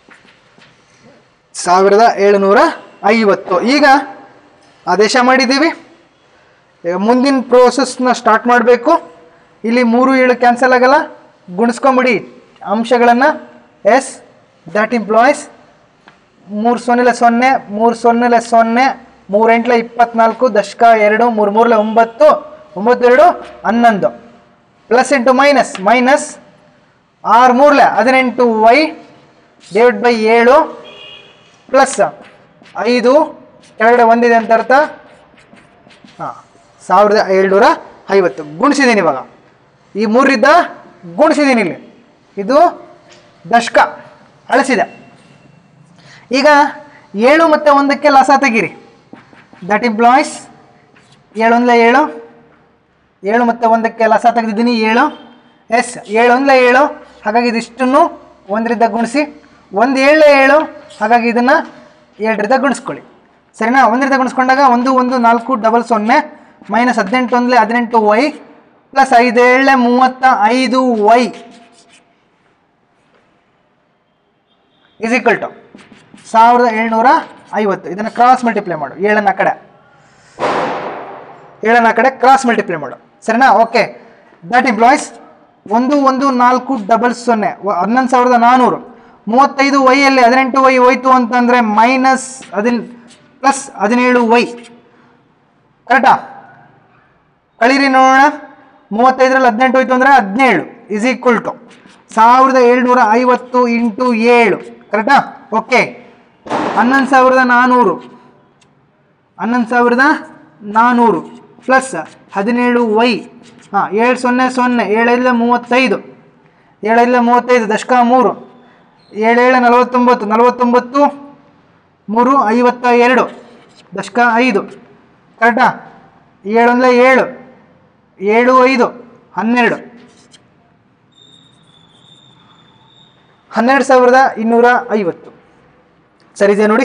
ಸಾವಿರದ ಏಳುನೂರ ಐವತ್ತು ಈಗ ಆದೇಶ ಮಾಡಿದ್ದೀವಿ ಈಗ ಮುಂದಿನ ಪ್ರೋಸೆಸ್ನ ಸ್ಟಾರ್ಟ್ ಮಾಡಬೇಕು ಇಲ್ಲಿ ಮೂರು ಏಳು ಕ್ಯಾನ್ಸಲ್ ಆಗಲ್ಲ ಗುಣಿಸ್ಕೊಂಬಿಡಿ ಅಂಶಗಳನ್ನು ಎಸ್ ದಟ್ ಇಂಪ್ಲಾಯ್ಸ್ ಮೂರು ಸೊನ್ನೆಲೆ ಸೊನ್ನೆ ಮೂರು ಸೊನ್ನೆಲೆ ಸೊನ್ನೆ ಮೂರು ಎಂಟ್ಲೆ ಇಪ್ಪತ್ನಾಲ್ಕು ದಶಕ ಎರಡು ಮೂರು ಮೂರಲೆ ಒಂಬತ್ತು ಒಂಬತ್ತು ಎರಡು ಹನ್ನೊಂದು ಪ್ಲಸ್ ಇಂಟು ಮೈನಸ್ ಮೈನಸ್ ಆರು ಮೂರಲೆ ಹದಿನೆಂಟು ವೈ ಡಿವೈಡ್ ಬೈ ಏಳು ಪ್ಲಸ್ ಐದು ಕೆಳಗಡೆ ಒಂದಿದೆ ಅಂತ ಅರ್ಥ ಹಾಂ ಸಾವಿರದ ಏಳ್ನೂರ ಐವತ್ತು ಗುಣಿಸಿದ್ದೀನಿ ಇವಾಗ ಈ ಮೂರರಿಂದ ಗುಣಿಸಿದ್ದೀನಿ ಇಲ್ಲಿ ಇದು ದಶಕ ಅಳಿಸಿದೆ ಈಗ ಏಳು ಮತ್ತು ಒಂದಕ್ಕೆ ಲಸ ತೆಗೀರಿ ದಟ್ ಇಂಪ್ಲಾಯ್ಸ್ ಏಳು ಒಂದಲೇ ಏಳು ಏಳು ಮತ್ತು ಒಂದಕ್ಕೆ ಲಸ ತೆಗೆದಿದ್ದೀನಿ ಏಳು ಎಸ್ ಏಳು ಒಂದಲೇ ಏಳು ಹಾಗಾಗಿ ಇದಿಷ್ಟನ್ನು ಒಂದರಿಂದ ಗುಣಿಸಿ ಒಂದು ಏಳೇ ಏಳು ಹಾಗಾಗಿ ಇದನ್ನು ಏಳರಿಂದ ಗುಣಿಸ್ಕೊಳ್ಳಿ ಸರಿನಾ ಒಂದರಿಂದ ಗುಣಿಸ್ಕೊಂಡಾಗ ಒಂದು ಒಂದು ನಾಲ್ಕು ಡಬಲ್ ಸೊನ್ನೆ ಮೈನಸ್ ಹದಿನೆಂಟು ಒಂದಲೇ ಹದಿನೆಂಟು ವೈ ಪ್ಲಸ್ ಐದು ಏಳೇ ಮೂವತ್ತ ಐದು ವೈ ಇಸ್ ಈಕ್ವಲ್ ಟು ಸಾವಿರದ ಏಳ್ನೂರ ಐವತ್ತು ಇದನ್ನು ಕ್ರಾಸ್ ಮಲ್ಟಿಪ್ಲೈ ಮಾಡು ಏಳನ್ನ ಕಡೆ ಏಳನ್ನ ಕಡೆ ಕ್ರಾಸ್ ಮಲ್ಟಿಪ್ಲೈ ಮಾಡು ಸರಿನಾ ಓಕೆ ದಟ್ ಇಂಪ್ಲಾಯ್ಸ್ ಒಂದು ಒಂದು ನಾಲ್ಕು ಡಬಲ್ ಸೊನ್ನೆ ವ- ಹನ್ನೊಂದು ಸಾವಿರದ ನಾನ್ನೂರು ಮೂವತ್ತೈದು ವೈಯಲ್ಲಿ ಹದಿನೆಂಟು ವೈ ಹೋಯ್ತು ಅಂತಂದರೆ ಮೈನಸ್ ಹದಿನ ಪ್ಲಸ್ ಹದಿನೇಳು ವೈ ಕರೆಕ್ಟಾ ಕಳೀರಿ ನೋಡೋಣ ಮೂವತ್ತೈದರಲ್ಲಿ ಹದಿನೆಂಟು ಹೋಯ್ತು ಅಂದರೆ ಹದಿನೇಳು ಇಸ್ ಈಕ್ವಲ್ ಟು ಸಾವಿರದ ಏಳ್ನೂರ ಐವತ್ತು ಇಂಟು ಏಳು ಕರೆಕ್ಟಾ ಓಕೆ ಹನ್ನೊಂದು ಸಾವಿರದ ನಾನ್ನೂರು ಹನ್ನೊಂದು ಸಾವಿರದ ನಾನ್ನೂರು ಪ್ಲಸ್ ಹದಿನೇಳು ವೈ ಹಾಂ ಏಳು ಸೊನ್ನೆ ಸೊನ್ನೆ ಏಳೈದಲೆ ಮೂವತ್ತೈದು ಏಳೈದಲೆ ಮೂವತ್ತೈದು ದಶಕ ಮೂರು ಏಳೇಳು ನಲವತ್ತೊಂಬತ್ತು ನಲವತ್ತೊಂಬತ್ತು ಮೂರು ಐವತ್ತ ಎರಡು ದಶಕ ಐದು ಕರೆಕ್ಟಾ ಏಳೊಂದಲೇ ಏಳು ಏಳು ಐದು ಹನ್ನೆರಡು ಹನ್ನೆರಡು ಸಾವಿರದ ಇನ್ನೂರ ಐವತ್ತು ಸರಿದೆ ನೋಡಿ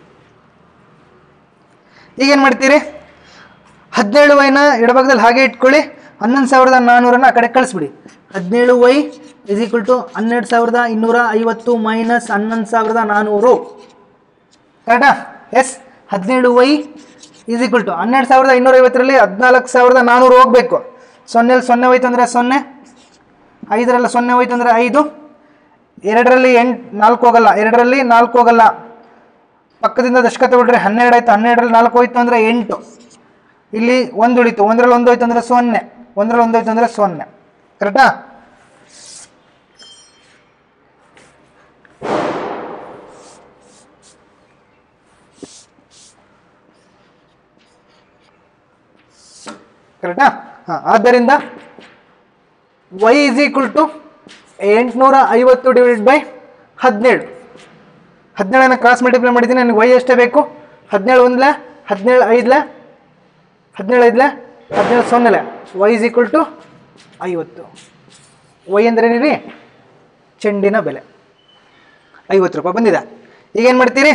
ಈಗೇನು ಮಾಡ್ತೀರಿ ಹದಿನೇಳು ವೈನ ಎಡಭಾಗದಲ್ಲಿ ಹಾಗೆ ಇಟ್ಕೊಳ್ಳಿ ಹನ್ನೊಂದು ಸಾವಿರದ ನಾನ್ನೂರನ್ನು ಆ ಕಡೆ ಕಳಿಸ್ಬಿಡಿ ಹದಿನೇಳು ವೈ ಇಸ್ ಈಕ್ವಲ್ ಟು ಹನ್ನೆರಡು ಸಾವಿರದ ಇನ್ನೂರ ಐವತ್ತು ಮೈನಸ್ ಹನ್ನೊಂದು ಸಾವಿರದ ನಾನ್ನೂರು ಕರೆಕ್ಟಾ ಎಸ್ ಹದಿನೇಳು ವೈ ಈಸ್ ಈಕ್ವಲ್ ಟು ಹನ್ನೆರಡು ಸಾವಿರದ ಇನ್ನೂರ ಐವತ್ತರಲ್ಲಿ ಹದಿನಾಲ್ಕು ಸಾವಿರದ ನಾನ್ನೂರು ಹೋಗಬೇಕು ಸೊನ್ನೆಲಿ ಸೊನ್ನೆ ಹೋಯ್ತು ಅಂದರೆ ಸೊನ್ನೆ ಐದರಲ್ಲಿ ಸೊನ್ನೆ ಹೋಯ್ತು ಅಂದರೆ ಐದು ಎರಡರಲ್ಲಿ ಎಂಟು ನಾಲ್ಕು ಹೋಗಲ್ಲ ಎರಡರಲ್ಲಿ ನಾಲ್ಕು ಹೋಗಲ್ಲ ಪಕ್ಕದಿಂದ ದಶಕ ತಗೊಳ್ರಿ ಹನ್ನೆರಡು ಆಯ್ತು ಹನ್ನೆರಡರಲ್ಲಿ ನಾಲ್ಕು ಹೋಯ್ತು ಅಂದರೆ ಎಂಟು ಇಲ್ಲಿ ಒಂದು ಉಳಿತು ಒಂದರಲ್ಲಿ ಒಂದು ಹೋಯ್ತು ಅಂದರೆ ಸೊನ್ನೆ ಒಂದರಲ್ಲಿ ಒಂದು ಹೋಯ್ತು ಅಂದರೆ ಸೊನ್ನೆ ಕರೆಕ್ಟಾ ಕರೆಕ್ಟಾ ಹಾಂ ಆದ್ದರಿಂದ ವೈ ಇಸ್ ಈಕ್ವಲ್ ಟು ಎಂಟುನೂರ ಐವತ್ತು ಡಿವೈಡ್ ಬೈ ಹದಿನೇಳು ಹದಿನೇಳನ್ನು ಕ್ರಾಸ್ ಮಲ್ಟಿಪ್ಲೈ ಮಾಡಿದ್ದೀನಿ ನನಗೆ ವೈ ಎಷ್ಟೇ ಬೇಕು ಹದಿನೇಳು ಒಂದ್ಲೆ ಹದಿನೇಳು ಐದ್ಲೆ ಹದಿನೇಳು ಐದ್ಲೆ ಹದಿನೇಳು ಸೊನ್ನೆಲೆ ವೈ ಇಸ್ ಈಕ್ವಲ್ ಟು ಐವತ್ತು ವೈ ಅಂದ್ರೆ ಏನಿರಿ ಚೆಂಡಿನ ಬೆಲೆ ಐವತ್ತು ರೂಪಾಯಿ ಬಂದಿದೆ ಈಗೇನು ಮಾಡ್ತೀರಿ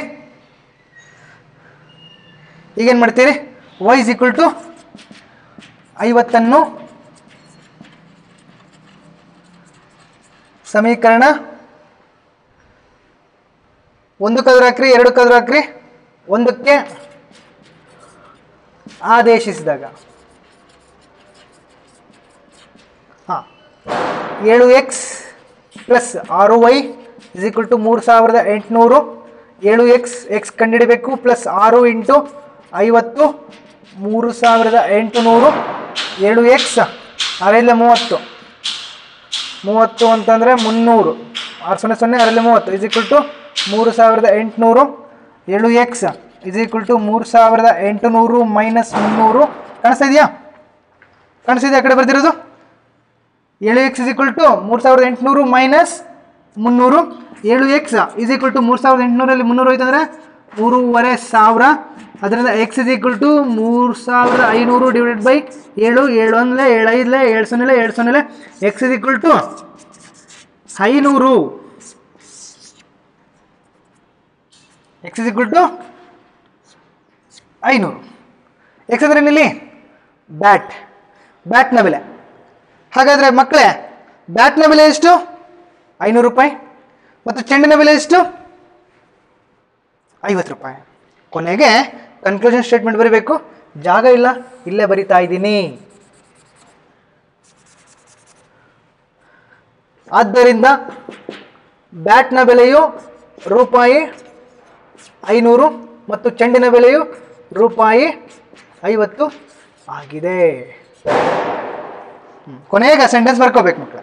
ಈಗೇನು ಮಾಡ್ತೀರಿ ವೈ ಇಸ್ ಈಕ್ವಲ್ ಟು ಐವತ್ತನ್ನು ಸಮೀಕರಣ ಒಂದು ಕದ್ರು ಹಾಕ್ರಿ ಎರಡು ಕದ್ರು ಹಾಕ್ರಿ ಒಂದಕ್ಕೆ ಆದೇಶಿಸಿದಾಗ ಹಾಂ ಏಳು ಎಕ್ಸ್ ಪ್ಲಸ್ ಆರು ವೈ ಇಸ್ ಈಕ್ವಲ್ ಟು ಮೂರು ಸಾವಿರದ ಎಂಟುನೂರು ಏಳು ಎಕ್ಸ್ ಎಕ್ಸ್ ಕಂಡುಹಿಡಬೇಕು ಪ್ಲಸ್ ಆರು ಇಂಟು ಐವತ್ತು ಮೂರು ಸಾವಿರದ ಎಂಟುನೂರು ಏಳು ಎಕ್ಸ್ ಆರೈಲ್ಲ ಮೂವತ್ತು ಮೂವತ್ತು ಅಂತಂದರೆ ಮುನ್ನೂರು ಆರು ಸೊನ್ನೆ ಸೊನ್ನೆ ಆರಲ್ಲಿ ಮೂವತ್ತು ಇಸ್ ಈಕ್ವಲ್ ಟು ಮೂರು ಸಾವಿರದ ಎಂಟುನೂರು ಏಳು ಎಕ್ಸ್ ಇಸ್ ಈಕ್ವಲ್ ಟು ಮೂರು ಸಾವಿರದ ಎಂಟುನೂರು ಮೈನಸ್ ಮುನ್ನೂರು ಕಾಣಿಸ್ತಾ ಇದೆಯಾ ಕಾಣಿಸ್ತಿದೆಯಾ ಆ ಕಡೆ ಬರ್ತಿರೋದು ಏಳು ಎಕ್ಸ್ ಇಸ್ ಈಕ್ವಲ್ ಟು ಮೂರು ಸಾವಿರದ ಎಂಟುನೂರು ಮೈನಸ್ ಮುನ್ನೂರು ಏಳು ಎಕ್ಸ್ ಇಸ್ ಈಕ್ವಲ್ ಟು ಮೂರು ಸಾವಿರದ ಎಂಟುನೂರಲ್ಲಿ ಮುನ್ನೂರು ಹೋಯ್ತು ಅಂದರೆ ಮೂರುವರೆ ಸಾವಿರ ಅದರಿಂದ ಎಕ್ಸ್ ಇಸ್ ಈಕ್ವಲ್ ಟು ಮೂರು ಸಾವಿರದ ಐನೂರು ಡಿವೈಡೆಡ್ ಬೈ ಏಳು ಏಳು ಒಂದಲೇ ಏಳು ಐದಲೇ ಏಳು ಸೊನ್ನೆಲೆ ಏಳು ಸೊನ್ನೆಲೆ ಎಕ್ಸ್ ಇಸ್ ಈಕ್ವಲ್ ಟು ಐನೂರು ಎಕ್ಸ್ ಇಸ್ ಈಕ್ವಲ್ ಟು ಐನೂರು ಎಕ್ಸ್ ಅಂದ್ರೆ ಏನಿಲ್ಲಿ ಬ್ಯಾಟ್ ಬ್ಯಾಟ್ನ ಬೆಲೆ ಹಾಗಾದರೆ ಮಕ್ಕಳೇ ಬ್ಯಾಟ್ನ ಬೆಲೆ ಎಷ್ಟು ಐನೂರು ರೂಪಾಯಿ ಮತ್ತು ಚೆಂಡಿನ ಬೆಲೆ ಎಷ್ಟು ಐವತ್ತು ರೂಪಾಯಿ ಕೊನೆಗೆ ಕನ್ಕ್ಲೂಷನ್ ಸ್ಟೇಟ್ಮೆಂಟ್ ಬರೀಬೇಕು ಜಾಗ ಇಲ್ಲ ಇಲ್ಲೇ ಬರಿತಾ ಇದ್ದೀನಿ ಆದ್ದರಿಂದ ಬ್ಯಾಟ್ನ ಬೆಲೆಯು ರೂಪಾಯಿ ಐನೂರು ಮತ್ತು ಚೆಂಡಿನ ಬೆಲೆಯು ರೂಪಾಯಿ ಐವತ್ತು ಆಗಿದೆ ಹ್ಮ್. ಕೊನೆಗೆ ಸೆಂಟೆನ್ಸ್ ಬರ್ಕೋಬೇಕು ಮಕ್ಕಳು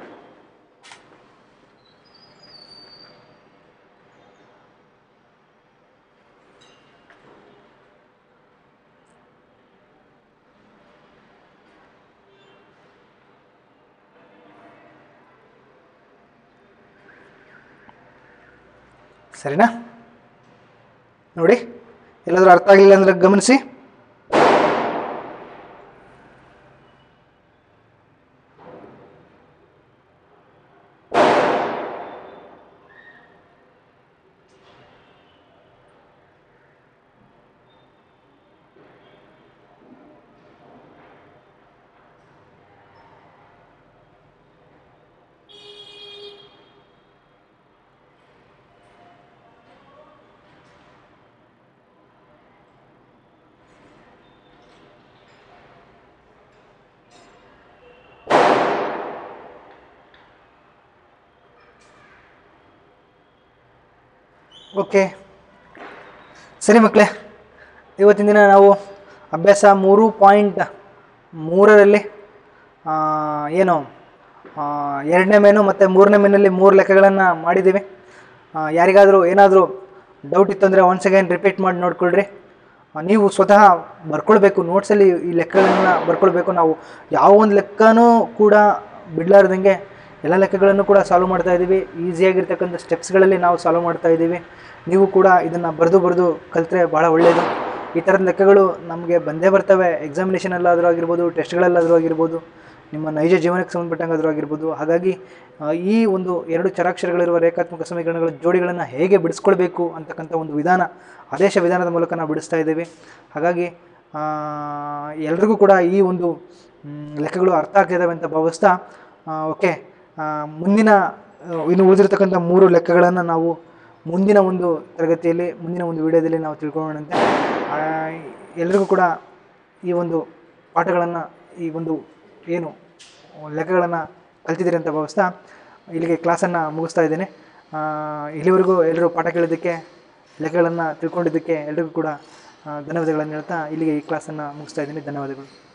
ಸರಿನಾ ನೋಡಿ ಎಲ್ಲಾದರೂ ಅರ್ಥ ಆಗಲಿಲ್ಲ ಅಂದ್ರೆ ಗಮನಿಸಿ ಓಕೆ ಸರಿ ಮಕ್ಕಳೇ ಇವತ್ತಿನ ದಿನ ನಾವು ಅಭ್ಯಾಸ ಮೂರು ಪಾಯಿಂಟ್ ಮೂರರಲ್ಲಿ ಆ, ಏನು ಆ, ಎರಡನೇ ಮೇನು ಮತ್ತು ಮೂರನೇ ಮೇನಲ್ಲಿ ಮೂರು ಲೆಕ್ಕಗಳನ್ನು ಮಾಡಿದ್ದೀವಿ ಆ, ಯಾರಿಗಾದರೂ ಏನಾದರೂ ಡೌಟ್ ಇತ್ತು ಅಂದರೆ ಒನ್ಸ್ ಅಗೈನ್ ರಿಪೀಟ್ ಮಾಡಿ ನೋಡ್ಕೊಳ್ರಿ ಆ, ನೀವು ಸ್ವತಃ ಬರ್ಕೊಳ್ಬೇಕು ನೋಟ್ಸಲ್ಲಿ ಈ ಲೆಕ್ಕಗಳನ್ನು ಬರ್ಕೊಳ್ಬೇಕು ನಾವು ಯಾವ ಒಂದು ಲೆಕ್ಕನೂ ಕೂಡ ಬಿಡಲಾರ್ದಂಗೆ ಎಲ್ಲ ಲೆಕ್ಕಗಳನ್ನು ಕೂಡ ಸಾಲ್ವ್ ಮಾಡ್ತಾ ಇದ್ದೀವಿ ಈಸಿಯಾಗಿರ್ತಕ್ಕಂಥ ಸ್ಟೆಪ್ಸ್ಗಳಲ್ಲಿ ನಾವು ಸಾಲ್ವ್ ಮಾಡ್ತಾ ಇದ್ದೀವಿ ನೀವು ಕೂಡ ಇದನ್ನು ಬರೆದು ಬರೆದು ಕಲಿತ್ರೆ ಭಾಳ ಒಳ್ಳೆಯದು ಈ ಥರದ ಲೆಕ್ಕಗಳು ನಮಗೆ ಬಂದೇ ಬರ್ತವೆ ಎಕ್ಸಾಮಿನೇಷನಲ್ಲಾದರೂ ಆಗಿರ್ಬೋದು ಟೆಸ್ಟ್ಗಳಲ್ಲಾದರೂ ಆಗಿರ್ಬೋದು ನಿಮ್ಮ ನೈಜ ಜೀವನಕ್ಕೆ ಸಂಬಂಧಪಟ್ಟಂಗಾದರೂ ಆಗಿರ್ಬೋದು ಹಾಗಾಗಿ ಆ, ಈ ಒಂದು ಎರಡು ಚರಾಕ್ಷರಗಳಿರುವ ರೇಖಾತ್ಮಕ ಸಮೀಕರಣಗಳ ಜೋಡಿಗಳನ್ನು ಹೇಗೆ ಬಿಡಿಸ್ಕೊಳ್ಬೇಕು ಅಂತಕ್ಕಂಥ ಒಂದು ವಿಧಾನ ಆದೇಶ ವಿಧಾನದ ಮೂಲಕ ನಾವು ಬಿಡಿಸ್ತಾ ಇದ್ದೇವೆ ಹಾಗಾಗಿ ಆ, ಎಲ್ರಿಗೂ ಕೂಡ ಈ ಒಂದು ಮ್, ಲೆಕ್ಕಗಳು ಅರ್ಥ ಆಗ್ತಿದ್ದಾವೆ ಅಂತ ಭಾವಿಸ್ತಾ ಓಕೆ ಮುಂದಿನ ಆ, ಇನ್ನು ಉಳಿದಿರ್ತಕ್ಕಂಥ ಮೂರು ಲೆಕ್ಕಗಳನ್ನು ನಾವು ಮುಂದಿನ ಒಂದು ತರಗತಿಯಲ್ಲಿ ಮುಂದಿನ ಒಂದು ವಿಡಿಯೋದಲ್ಲಿ ನಾವು ತಿಳ್ಕೊಳ್ಳೋಣಂತೆ ಆ, ಎಲ್ರಿಗೂ ಕೂಡ ಈ ಒಂದು ಪಾಠಗಳನ್ನು ಈ ಒಂದು ಏನು ಲೆಕ್ಕಗಳನ್ನು ಕಲ್ತಿದ್ದೀರಿ ಅಂತ ಭಾವಿಸ್ತಾ ಇಲ್ಲಿಗೆ ಕ್ಲಾಸನ್ನು ಮುಗಿಸ್ತಾ ಇದ್ದೇನೆ ಆ, ಇಲ್ಲಿವರೆಗೂ ಎಲ್ಲರೂ ಪಾಠ ಕೇಳಿದ್ದಕ್ಕೆ ಲೆಕ್ಕಗಳನ್ನು ತಿಳ್ಕೊಂಡಿದ್ದಕ್ಕೆ ಎಲ್ರಿಗೂ ಕೂಡ ಆ, ಧನ್ಯವಾದಗಳನ್ನು ಹೇಳ್ತಾ ಇಲ್ಲಿಗೆ ಈ ಕ್ಲಾಸನ್ನು ಮುಗಿಸ್ತಾ ಇದ್ದೀನಿ ಧನ್ಯವಾದಗಳು